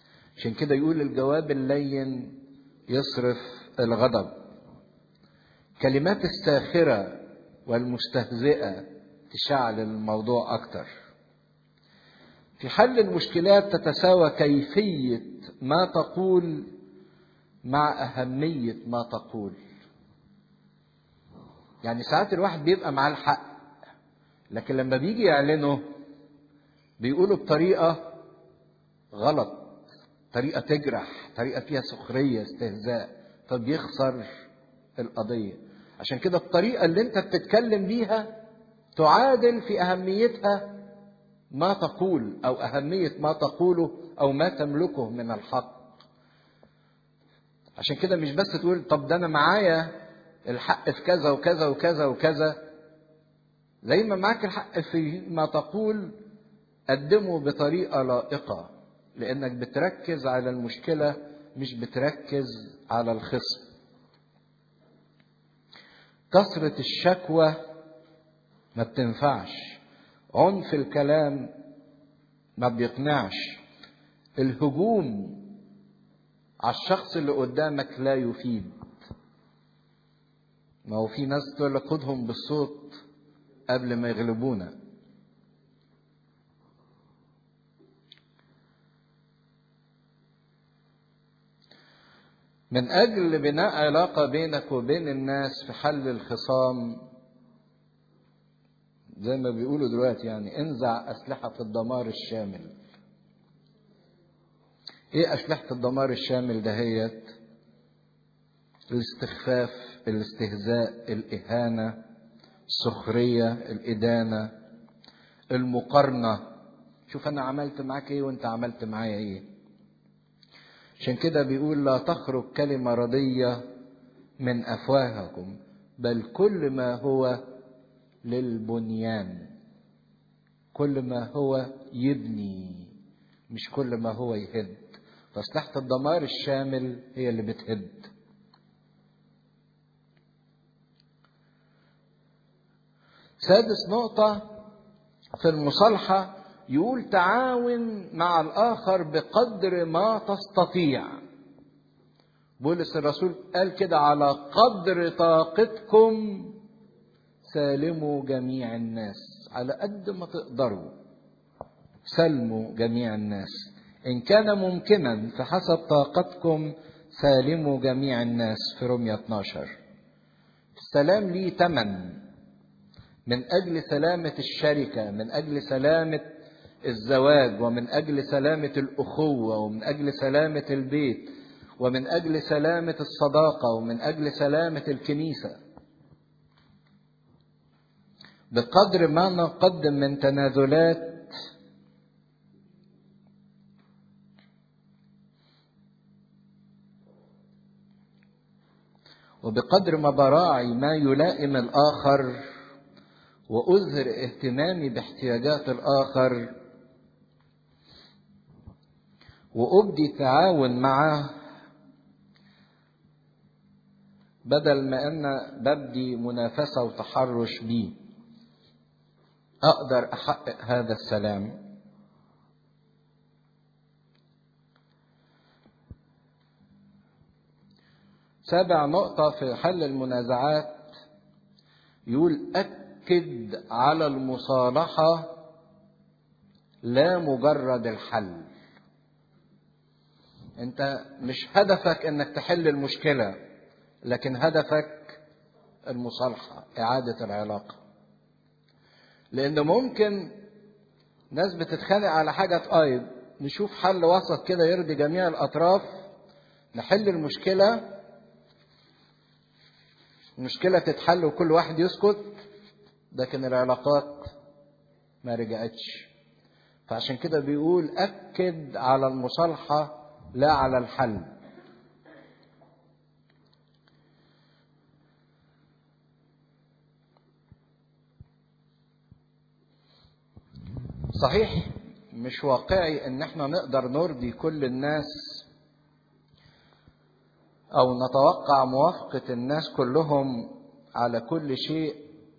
عشان كده يقول الجواب اللين يصرف الغضب كلمات الساخرة والمستهزئة تشعل الموضوع أكتر في حل المشكلات تتساوى كيفية ما تقول مع أهمية ما تقول يعني ساعات الواحد بيبقى معاه الحق لكن لما بيجي يعلنه بيقوله بطريقة غلط طريقة تجرح طريقة فيها سخرية استهزاء فبيخسر القضية عشان كده الطريقة اللي انت بتتكلم بيها تعادل في أهميتها ما تقول أو أهمية ما تقوله أو ما تملكه من الحق عشان كده مش بس تقول طب ده أنا معايا الحق في كذا وكذا وكذا وكذا زي ما معاك الحق في ما تقول قدمه بطريقة لائقة لأنك بتركز على المشكلة مش بتركز على الخصم كثرة الشكوى ما بتنفعش عنف الكلام ما بيقنعش الهجوم على الشخص اللي قدامك لا يفيد ما هو في ناس تقول لك خدهم بالصوت قبل ما يغلبونا من أجل بناء علاقة بينك وبين الناس في حل الخصام زي ما بيقولوا دلوقتي يعني انزع أسلحة الدمار الشامل ايه أسلحة الدمار الشامل دهيت الاستخفاف الاستهزاء الإهانة السخرية الإدانة المقارنة شوف أنا عملت معاك إيه وأنت عملت معايا إيه عشان كده بيقول لا تخرج كلمة رضية من أفواهكم بل كل ما هو للبنيان كل ما هو يبني مش كل ما هو يهد فأسلحة الدمار الشامل هي اللي بتهد سادس نقطة في المصالحة يقول تعاون مع الآخر بقدر ما تستطيع بولس الرسول قال كده على قدر طاقتكم سالموا جميع الناس على قد ما تقدروا سلموا جميع الناس إن كان ممكنا فحسب طاقتكم سالموا جميع الناس في رمية 12 السلام ليه تمن من أجل سلامة الشركة من أجل سلامة الزواج ومن أجل سلامة الأخوة ومن أجل سلامة البيت ومن أجل سلامة الصداقة ومن أجل سلامة الكنيسة بقدر ما نقدم من تنازلات وبقدر ما براعي ما يلائم الآخر وأظهر اهتمامي باحتياجات الآخر وأبدي تعاون معه بدل ما أن ببدي منافسة وتحرش بيه أقدر أحقق هذا السلام سابع نقطة في حل المنازعات يقول أكد على المصالحة لا مجرد الحل انت مش هدفك انك تحل المشكلة لكن هدفك المصالحة اعادة العلاقة لان ممكن ناس بتتخانق على حاجة طيب نشوف حل وسط كده يرضي جميع الاطراف نحل المشكلة المشكلة تتحل وكل واحد يسكت لكن العلاقات ما رجعتش فعشان كده بيقول أكد على المصالحة لا على الحل صحيح مش واقعي ان احنا نقدر نرضي كل الناس او نتوقع موافقة الناس كلهم على كل شيء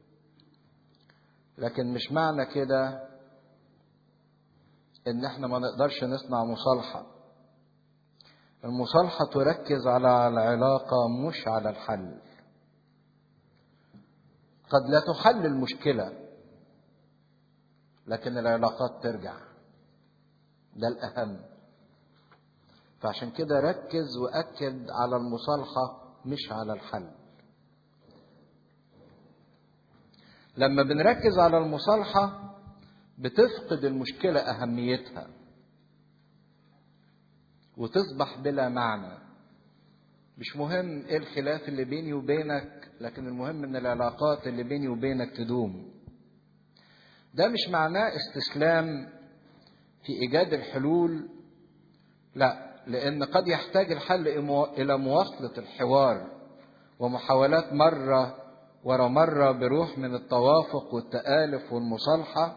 لكن مش معنى كده ان احنا ما نقدرش نصنع مصالحة المصالحة تركز على العلاقة مش على الحل قد لا تحل المشكلة لكن العلاقات ترجع ده الأهم فعشان كده ركز وأكد على المصالحة مش على الحل لما بنركز على المصالحة بتفقد المشكلة أهميتها وتصبح بلا معنى مش مهم ايه الخلاف اللي بيني وبينك لكن المهم ان العلاقات اللي بيني وبينك تدوم ده مش معناه استسلام في ايجاد الحلول لا لان قد يحتاج الحل الى مواصله الحوار ومحاولات مره ورا مره بروح من التوافق والتالف والمصالحه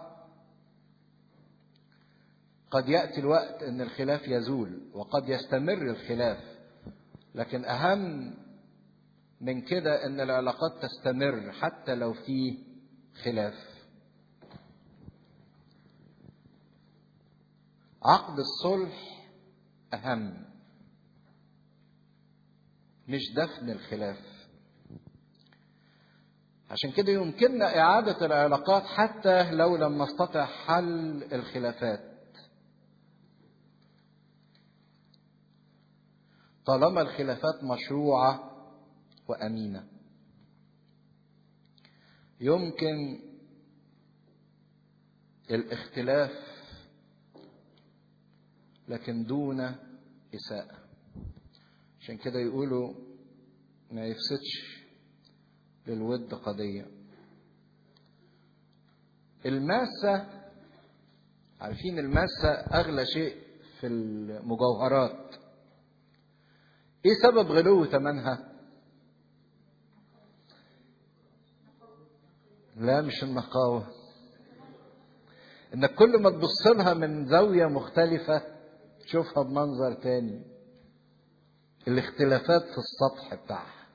قد ياتي الوقت ان الخلاف يزول وقد يستمر الخلاف لكن اهم من كده ان العلاقات تستمر حتى لو في خلاف عقد الصلح اهم مش دفن الخلاف عشان كده يمكننا اعاده العلاقات حتى لو لم نستطع حل الخلافات طالما الخلافات مشروعه وامينه يمكن الاختلاف لكن دون اساءه عشان كده يقولوا ما يفسدش للود قضيه الماسه عارفين الماسه اغلى شيء في المجوهرات ايه سبب غلو ثمنها لا مش النقاوة انك كل ما تبص لها من زاوية مختلفة تشوفها بمنظر تاني الاختلافات في السطح بتاعها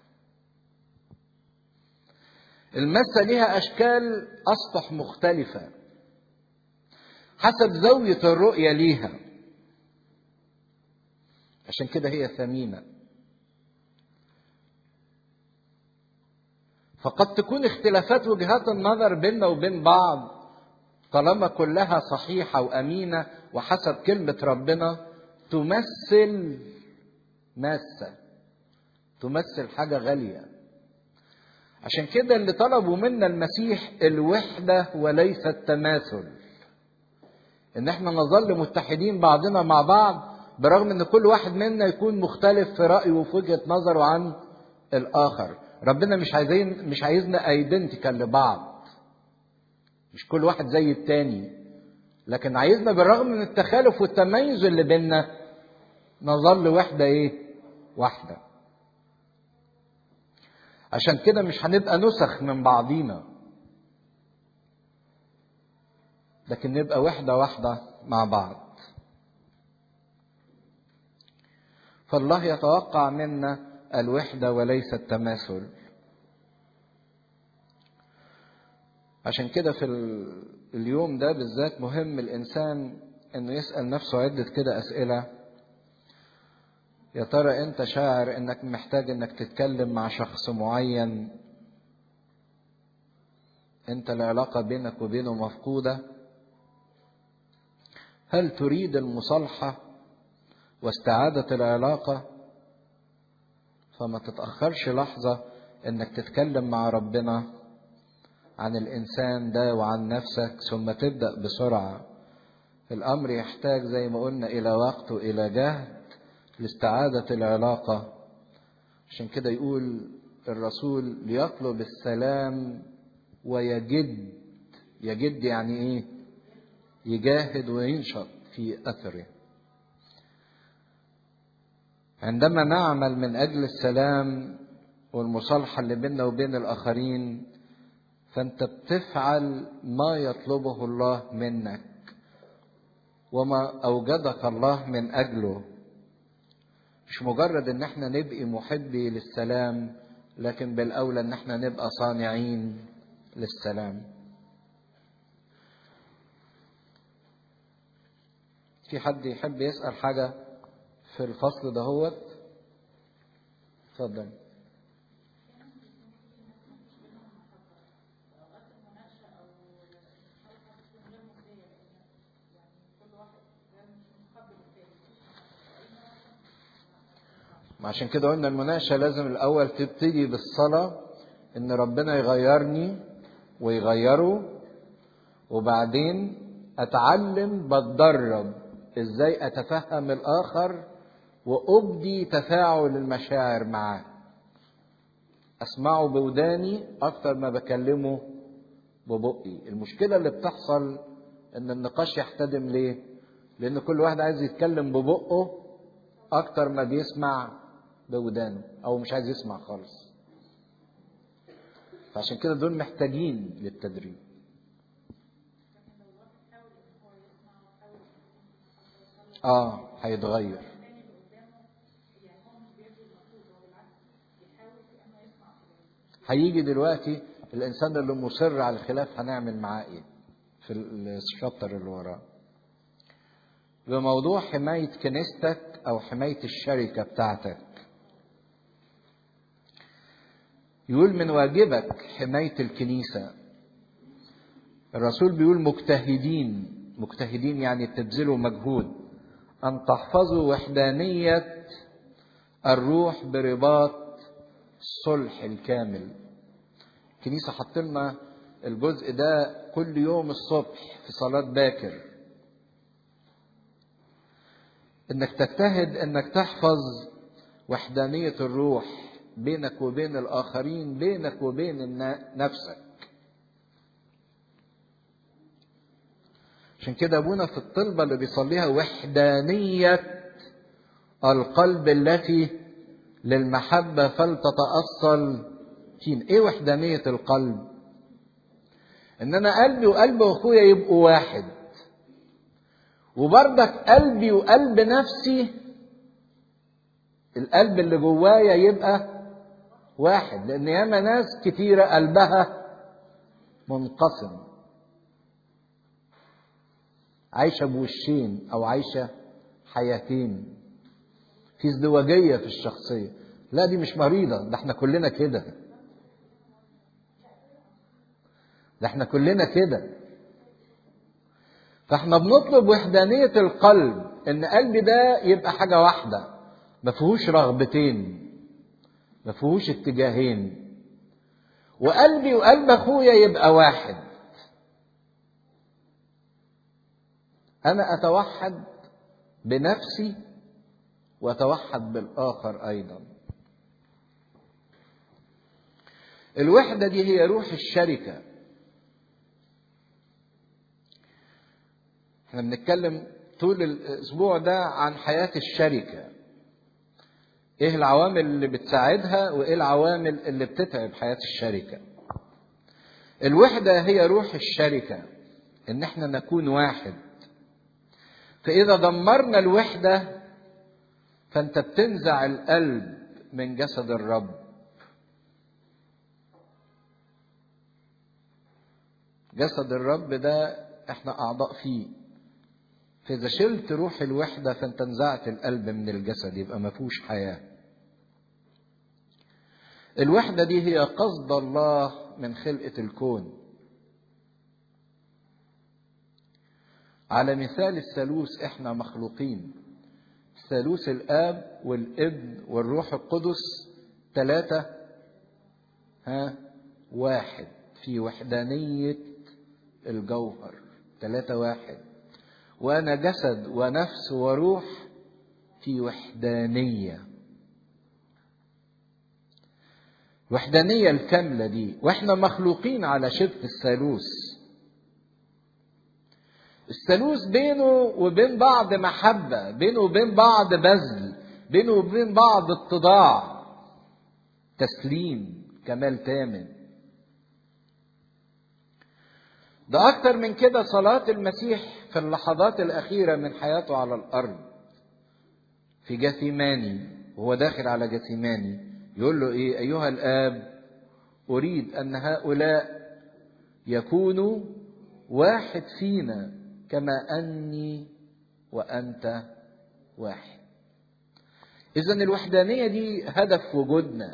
المسة ليها أشكال أسطح مختلفة حسب زاوية الرؤية ليها عشان كده هي ثمينة فقد تكون اختلافات وجهات النظر بيننا وبين بعض طالما كلها صحيحة وأمينة وحسب كلمة ربنا تمثل ماسة تمثل حاجة غالية عشان كده اللي طلبوا منا المسيح الوحدة وليس التماثل ان احنا نظل متحدين بعضنا مع بعض برغم ان كل واحد منا يكون مختلف في رأيه وفي وجهة نظره عن الآخر ربنا مش عايزين مش عايزنا ايدنتيكال لبعض مش كل واحد زي التاني لكن عايزنا بالرغم من التخالف والتميز اللي بيننا نظل وحدة ايه واحدة عشان كده مش هنبقى نسخ من بعضينا لكن نبقى وحدة واحدة مع بعض فالله يتوقع منا الوحدة وليس التماثل عشان كده في اليوم ده بالذات مهم الإنسان إنه يسأل نفسه عدة كده أسئلة يا ترى أنت شاعر إنك محتاج إنك تتكلم مع شخص معين أنت العلاقة بينك وبينه مفقودة هل تريد المصالحة واستعادة العلاقة فما تتأخرش لحظة انك تتكلم مع ربنا عن الانسان ده وعن نفسك ثم تبدأ بسرعة الامر يحتاج زي ما قلنا الى وقت والى جهد لاستعادة العلاقة عشان كده يقول الرسول ليطلب السلام ويجد يجد يعني ايه يجاهد وينشط في اثره عندما نعمل من اجل السلام والمصالحه اللي بيننا وبين الاخرين فانت بتفعل ما يطلبه الله منك وما اوجدك الله من اجله مش مجرد ان احنا نبقي محبي للسلام لكن بالاولى ان احنا نبقى صانعين للسلام في حد يحب يسال حاجه في الفصل دهوت اتفضل عشان كده قلنا المناقشة لازم الأول تبتدي بالصلاة إن ربنا يغيرني ويغيره وبعدين أتعلم بتدرب إزاي أتفهم الآخر وأبدي تفاعل المشاعر معاه أسمعه بوداني أكتر ما بكلمه ببقي المشكلة اللي بتحصل إن النقاش يحتدم ليه؟ لأن كل واحد عايز يتكلم ببقه أكتر ما بيسمع بودانه أو مش عايز يسمع خالص فعشان كده دول محتاجين للتدريب اه هيتغير هيجي دلوقتي الانسان اللي مصر على الخلاف هنعمل معاه ايه في الشابتر اللي وراه بموضوع حماية كنيستك أو حماية الشركة بتاعتك يقول من واجبك حماية الكنيسة الرسول بيقول مجتهدين مجتهدين يعني تبذلوا مجهود أن تحفظوا وحدانية الروح برباط الصلح الكامل الكنيسة حط لنا الجزء ده كل يوم الصبح في صلاة باكر انك تجتهد انك تحفظ وحدانية الروح بينك وبين الآخرين بينك وبين نفسك عشان كده أبونا في الطلبة اللي بيصليها وحدانية القلب التي للمحبة فلتتأصل فين إيه وحدانية القلب إن أنا قلبي وقلب أخويا يبقوا واحد وبرضك قلبي وقلب نفسي القلب اللي جوايا يبقى واحد لان ياما ناس كتيره قلبها منقسم عايشه بوشين او عايشه حياتين في ازدواجيه في الشخصيه لا دي مش مريضه ده احنا كلنا كده ده احنا كلنا كده فاحنا بنطلب وحدانيه القلب ان قلبي ده يبقى حاجه واحده ما فيهوش رغبتين ما فيهوش اتجاهين وقلبي وقلب اخويا يبقى واحد انا اتوحد بنفسي واتوحد بالاخر ايضا الوحده دي هي روح الشركه احنا بنتكلم طول الاسبوع ده عن حياه الشركه ايه العوامل اللي بتساعدها وايه العوامل اللي بتتعب حياه الشركه الوحده هي روح الشركه ان احنا نكون واحد فاذا دمرنا الوحده فانت بتنزع القلب من جسد الرب جسد الرب ده احنا اعضاء فيه فاذا شلت روح الوحده فانت نزعت القلب من الجسد يبقى ما فيهوش حياه الوحده دي هي قصد الله من خلقه الكون على مثال الثالوث احنا مخلوقين ثالوث الاب والابن والروح القدس ثلاثه ها واحد في وحدانيه الجوهر ثلاثه واحد وانا جسد ونفس وروح في وحدانيه وحدانيه الكامله دي واحنا مخلوقين على شبه الثالوث الثالوث بينه وبين بعض محبه بينه وبين بعض بذل بينه وبين بعض اتضاع تسليم كمال تامن ده أكتر من كده صلاة المسيح في اللحظات الأخيرة من حياته على الأرض في جثيماني وهو داخل على جثيماني يقول له إيه أيها الآب أريد أن هؤلاء يكونوا واحد فينا كما أني وأنت واحد إذا الوحدانية دي هدف وجودنا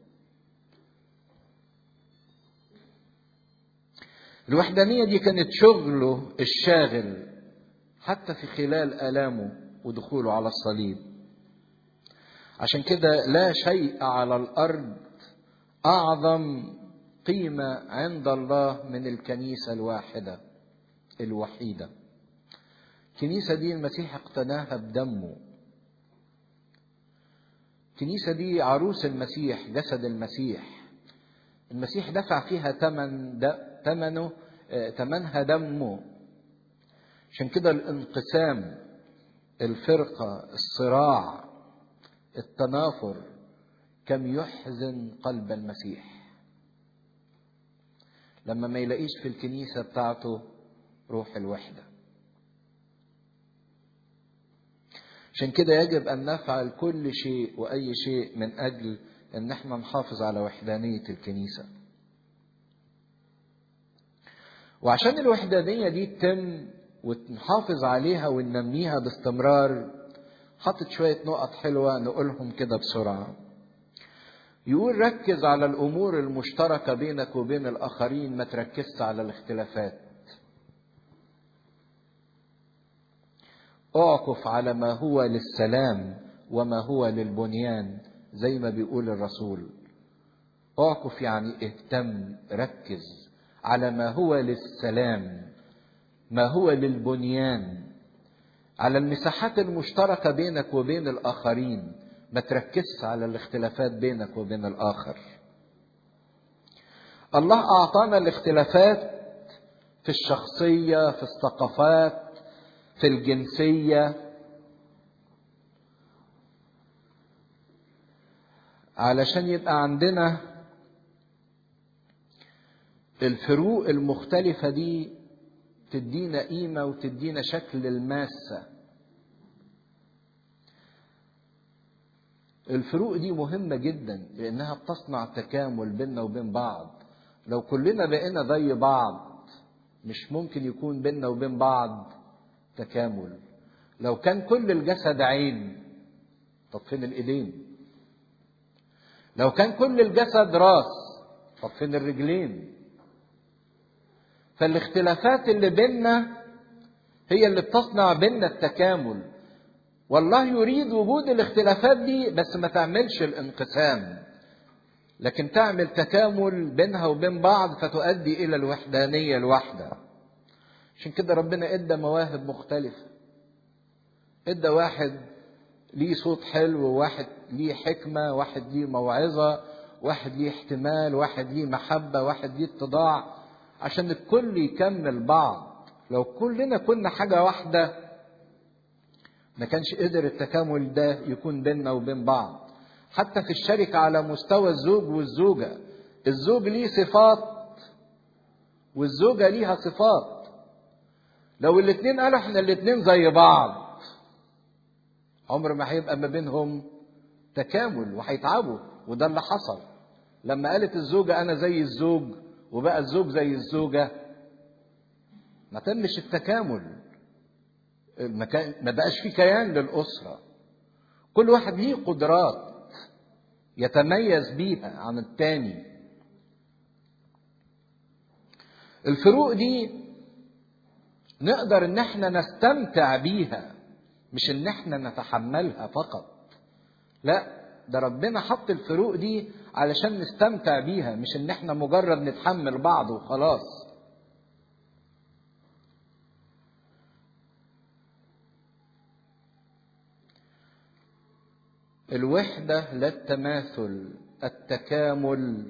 الوحدانية دي كانت شغله الشاغل حتى في خلال آلامه ودخوله على الصليب عشان كده لا شيء على الأرض أعظم قيمة عند الله من الكنيسة الواحدة الوحيدة الكنيسة دي المسيح اقتناها بدمه الكنيسة دي عروس المسيح جسد المسيح المسيح دفع فيها ثمن ثمنه ثمنها دمه عشان كده الانقسام الفرقة الصراع التنافر كم يحزن قلب المسيح لما ما يلاقيش في الكنيسة بتاعته روح الوحدة عشان كده يجب أن نفعل كل شيء وأي شيء من أجل أن احنا نحافظ على وحدانية الكنيسة وعشان الوحدانية دي تتم ونحافظ عليها وننميها باستمرار حطت شوية نقط حلوة نقولهم كده بسرعة يقول ركز على الأمور المشتركة بينك وبين الآخرين ما تركزش على الاختلافات اعكف على ما هو للسلام وما هو للبنيان زي ما بيقول الرسول اعكف يعني اهتم ركز على ما هو للسلام ما هو للبنيان على المساحات المشتركة بينك وبين الآخرين ما تركزش على الاختلافات بينك وبين الآخر الله أعطانا الاختلافات في الشخصية في الثقافات في الجنسية علشان يبقى عندنا الفروق المختلفة دي تدينا قيمة وتدينا شكل الماسة الفروق دي مهمة جدا لأنها بتصنع تكامل بيننا وبين بعض لو كلنا بقينا زي بعض مش ممكن يكون بيننا وبين بعض تكامل لو كان كل الجسد عين طب فين الايدين لو كان كل الجسد راس طب فين الرجلين فالاختلافات اللي بيننا هي اللي بتصنع بيننا التكامل والله يريد وجود الاختلافات دي بس ما تعملش الانقسام لكن تعمل تكامل بينها وبين بعض فتؤدي الى الوحدانيه الواحده عشان كده ربنا ادى مواهب مختلفه ادى واحد ليه صوت حلو واحد ليه حكمه واحد ليه موعظه واحد ليه احتمال واحد ليه محبه واحد ليه اتضاع عشان الكل يكمل بعض لو كلنا كنا حاجه واحده ما كانش قدر التكامل ده يكون بيننا وبين بعض حتى في الشركة على مستوى الزوج والزوجة الزوج ليه صفات والزوجة ليها صفات لو الاتنين قالوا احنا الاتنين زي بعض عمر ما هيبقى ما بينهم تكامل وهيتعبوا وده اللي حصل لما قالت الزوجة أنا زي الزوج وبقى الزوج زي الزوجة ما تمش التكامل ما بقاش في كيان للأسرة كل واحد ليه قدرات يتميز بيها عن التاني الفروق دي نقدر ان احنا نستمتع بيها مش ان احنا نتحملها فقط لا ده ربنا حط الفروق دي علشان نستمتع بيها مش ان احنا مجرد نتحمل بعض وخلاص الوحدة لا التماثل التكامل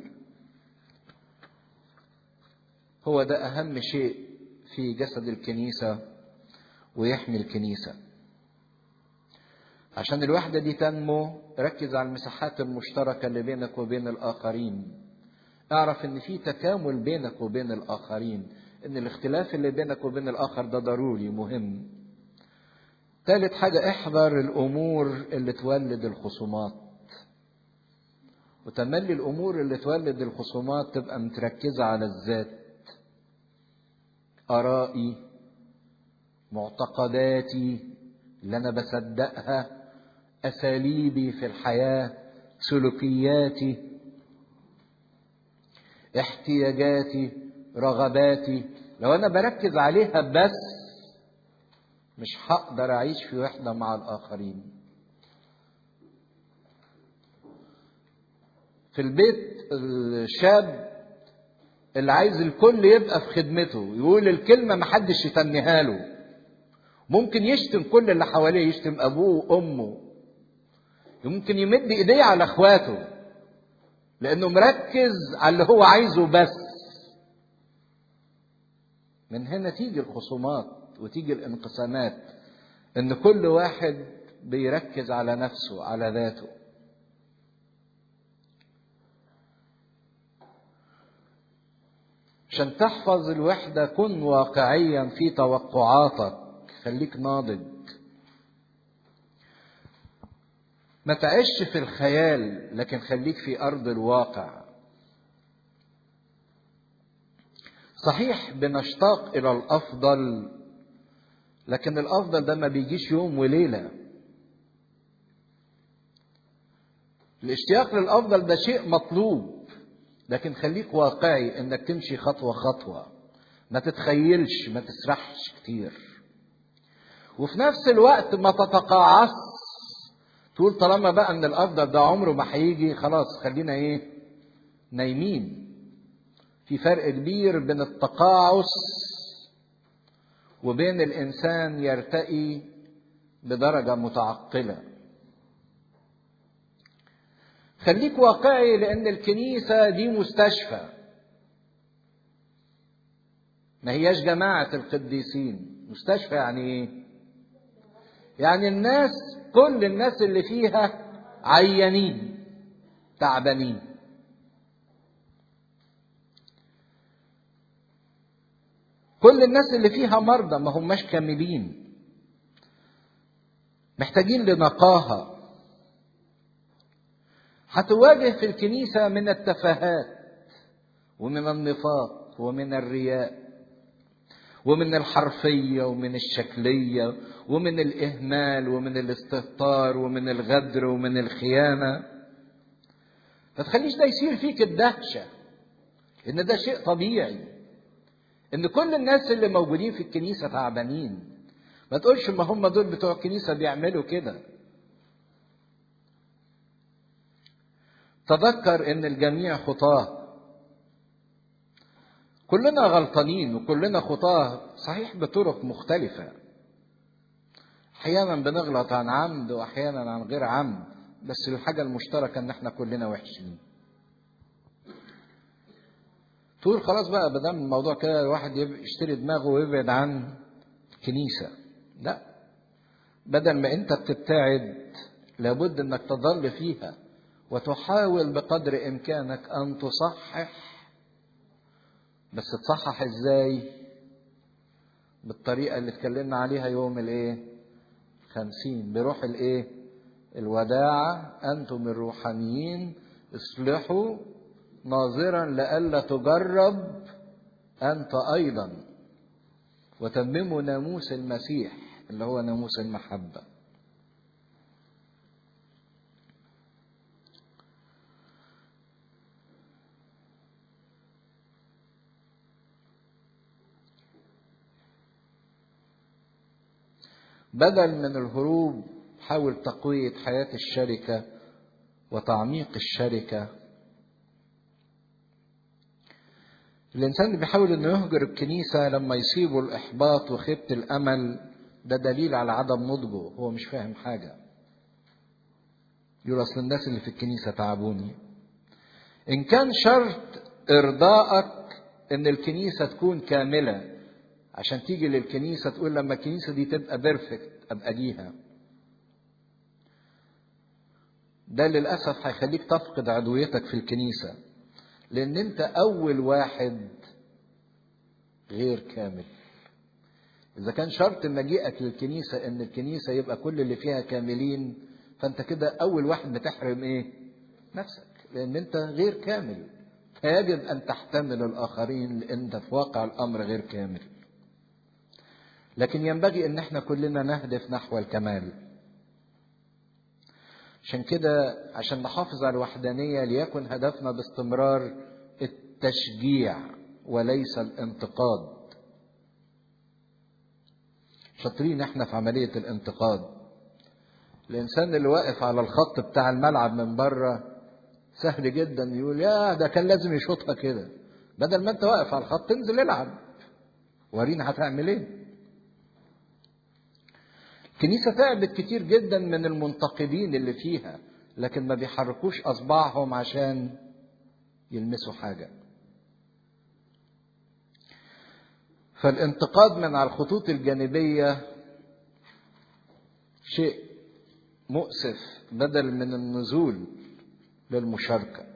هو ده أهم شيء في جسد الكنيسة ويحمي الكنيسة عشان الوحدة دي تنمو ركز على المساحات المشتركة اللي بينك وبين الآخرين اعرف ان في تكامل بينك وبين الآخرين ان الاختلاف اللي بينك وبين الآخر ده ضروري مهم ثالث حاجة احذر الأمور اللي تولد الخصومات وتملي الأمور اللي تولد الخصومات تبقى متركزة على الذات آرائي معتقداتي اللي أنا بصدقها اساليبي في الحياه سلوكياتي احتياجاتي رغباتي لو انا بركز عليها بس مش هقدر اعيش في وحده مع الاخرين في البيت الشاب اللي عايز الكل يبقى في خدمته يقول الكلمة محدش يتنيها له ممكن يشتم كل اللي حواليه يشتم أبوه وأمه ممكن يمد إيديه على إخواته لأنه مركز على اللي هو عايزه بس من هنا تيجي الخصومات وتيجي الانقسامات إن كل واحد بيركز على نفسه على ذاته عشان تحفظ الوحدة كن واقعيا في توقعاتك خليك ناضج ما تعيش في الخيال لكن خليك في أرض الواقع صحيح بنشتاق إلى الأفضل لكن الأفضل ده ما بيجيش يوم وليلة الاشتياق للأفضل ده شيء مطلوب لكن خليك واقعي انك تمشي خطوه خطوه ما تتخيلش ما تسرحش كتير وفي نفس الوقت ما تتقاعس تقول طالما بقى ان الافضل ده عمره ما هيجي خلاص خلينا ايه نايمين في فرق كبير بين التقاعس وبين الانسان يرتقي بدرجه متعقله خليك واقعي لان الكنيسه دي مستشفى ما هياش جماعه القديسين مستشفى يعني ايه يعني الناس كل الناس اللي فيها عيانين تعبانين كل الناس اللي فيها مرضى ما هماش كاملين محتاجين لنقاهه هتواجه في الكنيسة من التفاهات ومن النفاق ومن الرياء ومن الحرفية ومن الشكلية ومن الإهمال ومن الاستهتار ومن الغدر ومن الخيانة ما تخليش ده يصير فيك الدهشة إن ده شيء طبيعي إن كل الناس اللي موجودين في الكنيسة تعبانين ما تقولش ما هم دول بتوع الكنيسة بيعملوا كده تذكر ان الجميع خطاه كلنا غلطانين وكلنا خطاه صحيح بطرق مختلفه احيانا بنغلط عن عمد واحيانا عن غير عمد بس الحاجه المشتركه ان احنا كلنا وحشين تقول خلاص بقى ما دام الموضوع كده الواحد يشتري دماغه ويبعد عن الكنيسه لا بدل ما انت بتبتعد لابد انك تظل فيها وتحاول بقدر امكانك ان تصحح بس تصحح ازاي بالطريقه اللي اتكلمنا عليها يوم الايه خمسين بروح الايه الوداعة أنتم الروحانيين اصلحوا ناظرا لئلا تجرب أنت أيضا وتمموا ناموس المسيح اللي هو ناموس المحبة بدل من الهروب حاول تقوية حياة الشركة وتعميق الشركة الإنسان اللي بيحاول إنه يهجر الكنيسة لما يصيبه الإحباط وخيبة الأمل ده دليل على عدم نضجه هو مش فاهم حاجة يقول أصل الناس اللي في الكنيسة تعبوني إن كان شرط إرضائك إن الكنيسة تكون كاملة عشان تيجي للكنيسة تقول لما الكنيسة دي تبقى بيرفكت أبقى أجيها ده للأسف هيخليك تفقد عضويتك في الكنيسة لأن أنت أول واحد غير كامل إذا كان شرط مجيئك للكنيسة إن الكنيسة يبقى كل اللي فيها كاملين فأنت كده أول واحد بتحرم إيه؟ نفسك لأن أنت غير كامل فيجب أن تحتمل الآخرين لأن أنت في واقع الأمر غير كامل لكن ينبغي ان احنا كلنا نهدف نحو الكمال عشان كده عشان نحافظ على الوحدانية ليكن هدفنا باستمرار التشجيع وليس الانتقاد شاطرين احنا في عملية الانتقاد الانسان اللي واقف على الخط بتاع الملعب من بره سهل جدا يقول يا ده كان لازم يشوطها كده بدل ما انت واقف على الخط انزل العب ورينا هتعمل ايه الكنيسة تعبت كتير جدا من المنتقدين اللي فيها لكن ما بيحركوش أصبعهم عشان يلمسوا حاجة فالانتقاد من على الخطوط الجانبية شيء مؤسف بدل من النزول للمشاركة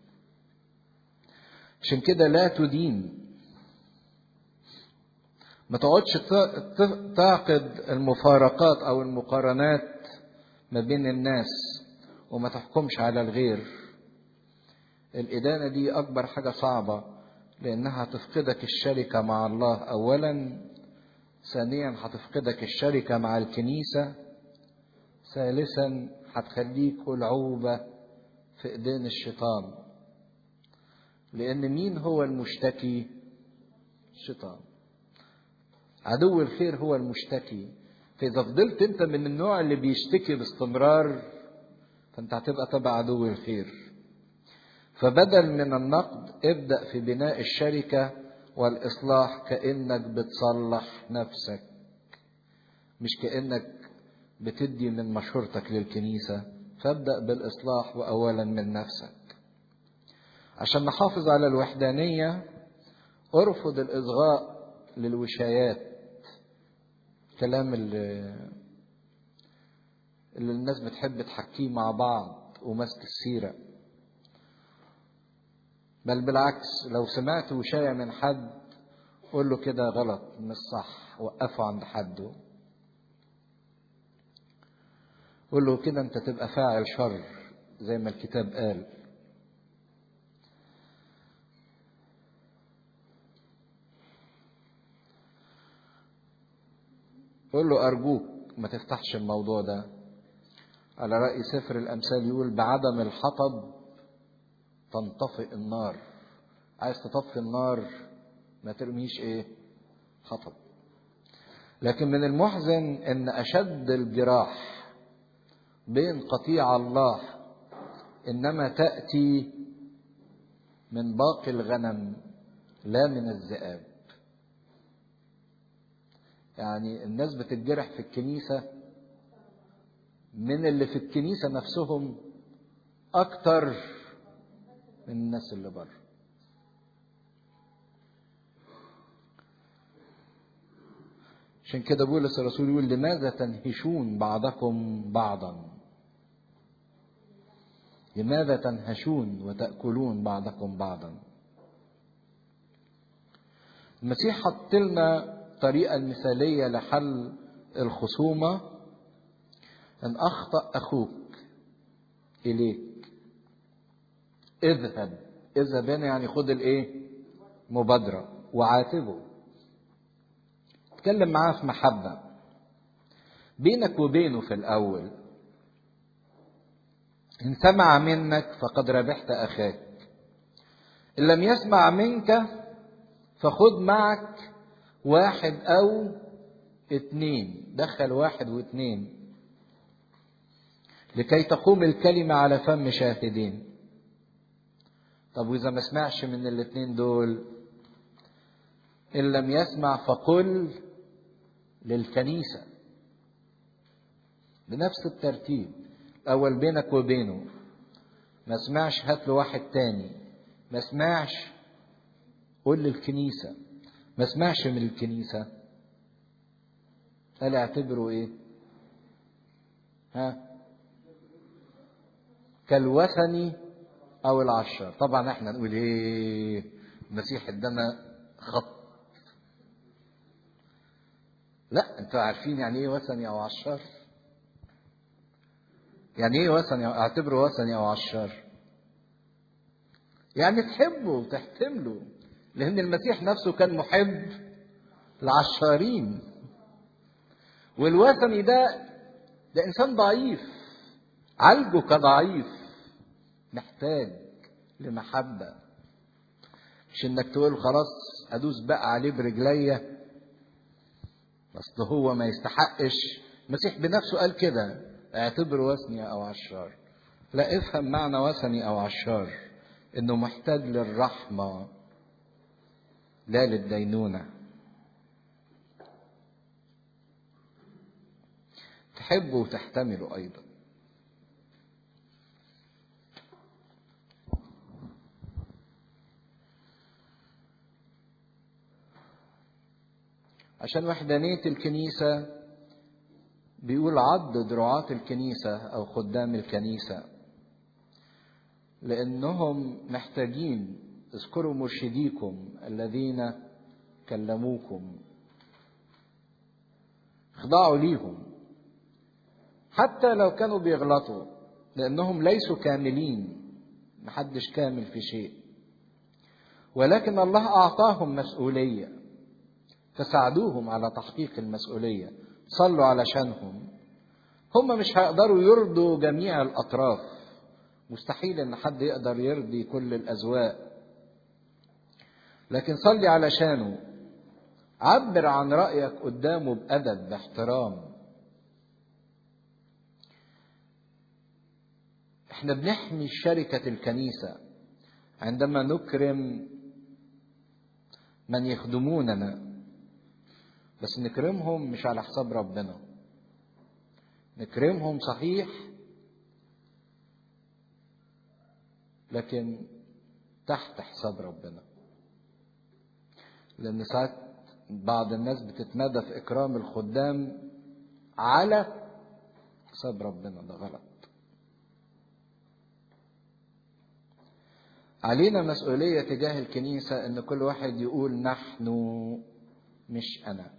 عشان كده لا تدين ما تقعدش تعقد المفارقات او المقارنات ما بين الناس وما تحكمش على الغير الإدانة دي أكبر حاجة صعبة لأنها هتفقدك الشركة مع الله أولا ثانيا هتفقدك الشركة مع الكنيسة ثالثا هتخليك ألعوبة في إيدين الشيطان لأن مين هو المشتكي؟ الشيطان عدو الخير هو المشتكي فإذا فضلت أنت من النوع اللي بيشتكي باستمرار فأنت هتبقى تبع عدو الخير فبدل من النقد ابدأ في بناء الشركة والإصلاح كأنك بتصلح نفسك مش كأنك بتدي من مشورتك للكنيسة فابدأ بالإصلاح وأولا من نفسك عشان نحافظ على الوحدانية ارفض الإصغاء للوشايات كلام اللي, اللي الناس بتحب تحكيه مع بعض ومسك السيرة بل بالعكس لو سمعت وشاية من حد قول له كده غلط مش صح وقفه عند حده قول له كده انت تبقى فاعل شر زي ما الكتاب قال قول له أرجوك ما تفتحش الموضوع ده على رأي سفر الأمثال يقول بعدم الحطب تنطفئ النار عايز تطفي النار ما ترميش ايه حطب لكن من المحزن ان اشد الجراح بين قطيع الله انما تاتي من باقي الغنم لا من الذئاب يعني الناس بتتجرح في الكنيسة من اللي في الكنيسة نفسهم أكتر من الناس اللي بره عشان كده بولس الرسول يقول لماذا تنهشون بعضكم بعضا لماذا تنهشون وتأكلون بعضكم بعضا المسيح حط لنا الطريقة المثالية لحل الخصومة إن أخطأ أخوك إليك اذهب اذهب هنا يعني خد الإيه؟ مبادرة وعاتبه اتكلم معاه في محبة بينك وبينه في الأول إن سمع منك فقد ربحت أخاك إن لم يسمع منك فخذ معك واحد أو اتنين دخل واحد واتنين لكي تقوم الكلمة على فم شاهدين طب وإذا ما سمعش من الاتنين دول إن لم يسمع فقل للكنيسة بنفس الترتيب الأول بينك وبينه ما سمعش هات له واحد تاني ما سمعش قول للكنيسة ما سمعش من الكنيسة قال اعتبره ايه ها كالوثني او العشار طبعا احنا نقول ايه المسيح ادانا خط لا انتوا عارفين يعني ايه وثني او عشار يعني ايه وثني او اعتبره وثني او عشار يعني تحبه وتحتمله لان المسيح نفسه كان محب العشارين والوثني ده ده انسان ضعيف عالجه كضعيف محتاج لمحبة مش انك تقول خلاص ادوس بقى عليه برجليا اصل هو ما يستحقش المسيح بنفسه قال كده اعتبره وثني او عشار لا افهم معنى وثني او عشار انه محتاج للرحمه لا للدينونه تحبه وتحتمله ايضا عشان وحدانية الكنيسة بيقول عضد رعاة الكنيسة أو خدام الكنيسة لأنهم محتاجين اذكروا مرشديكم الذين كلموكم اخضعوا ليهم حتى لو كانوا بيغلطوا لأنهم ليسوا كاملين محدش كامل في شيء ولكن الله أعطاهم مسؤولية فساعدوهم على تحقيق المسؤولية صلوا علشانهم هم مش هيقدروا يرضوا جميع الأطراف مستحيل إن حد يقدر يرضي كل الأذواق لكن صلي علشانه عبر عن رأيك قدامه بأدب باحترام احنا بنحمي شركة الكنيسة عندما نكرم من يخدموننا بس نكرمهم مش على حساب ربنا نكرمهم صحيح لكن تحت حساب ربنا لان ساعات بعض الناس بتتمادى في اكرام الخدام على حساب ربنا ده غلط علينا مسؤولية تجاه الكنيسة ان كل واحد يقول نحن مش انا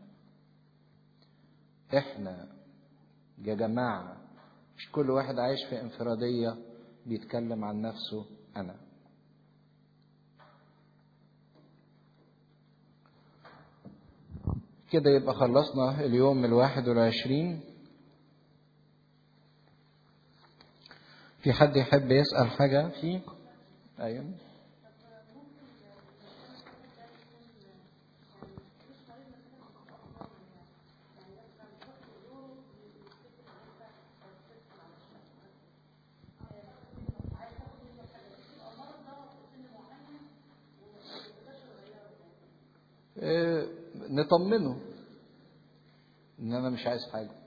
احنا يا جماعة مش كل واحد عايش في انفرادية بيتكلم عن نفسه انا كده يبقى خلصنا اليوم الواحد والعشرين في حد يحب يسأل حاجة فيه أيوة إيه نطمنه ان انا مش عايز حاجه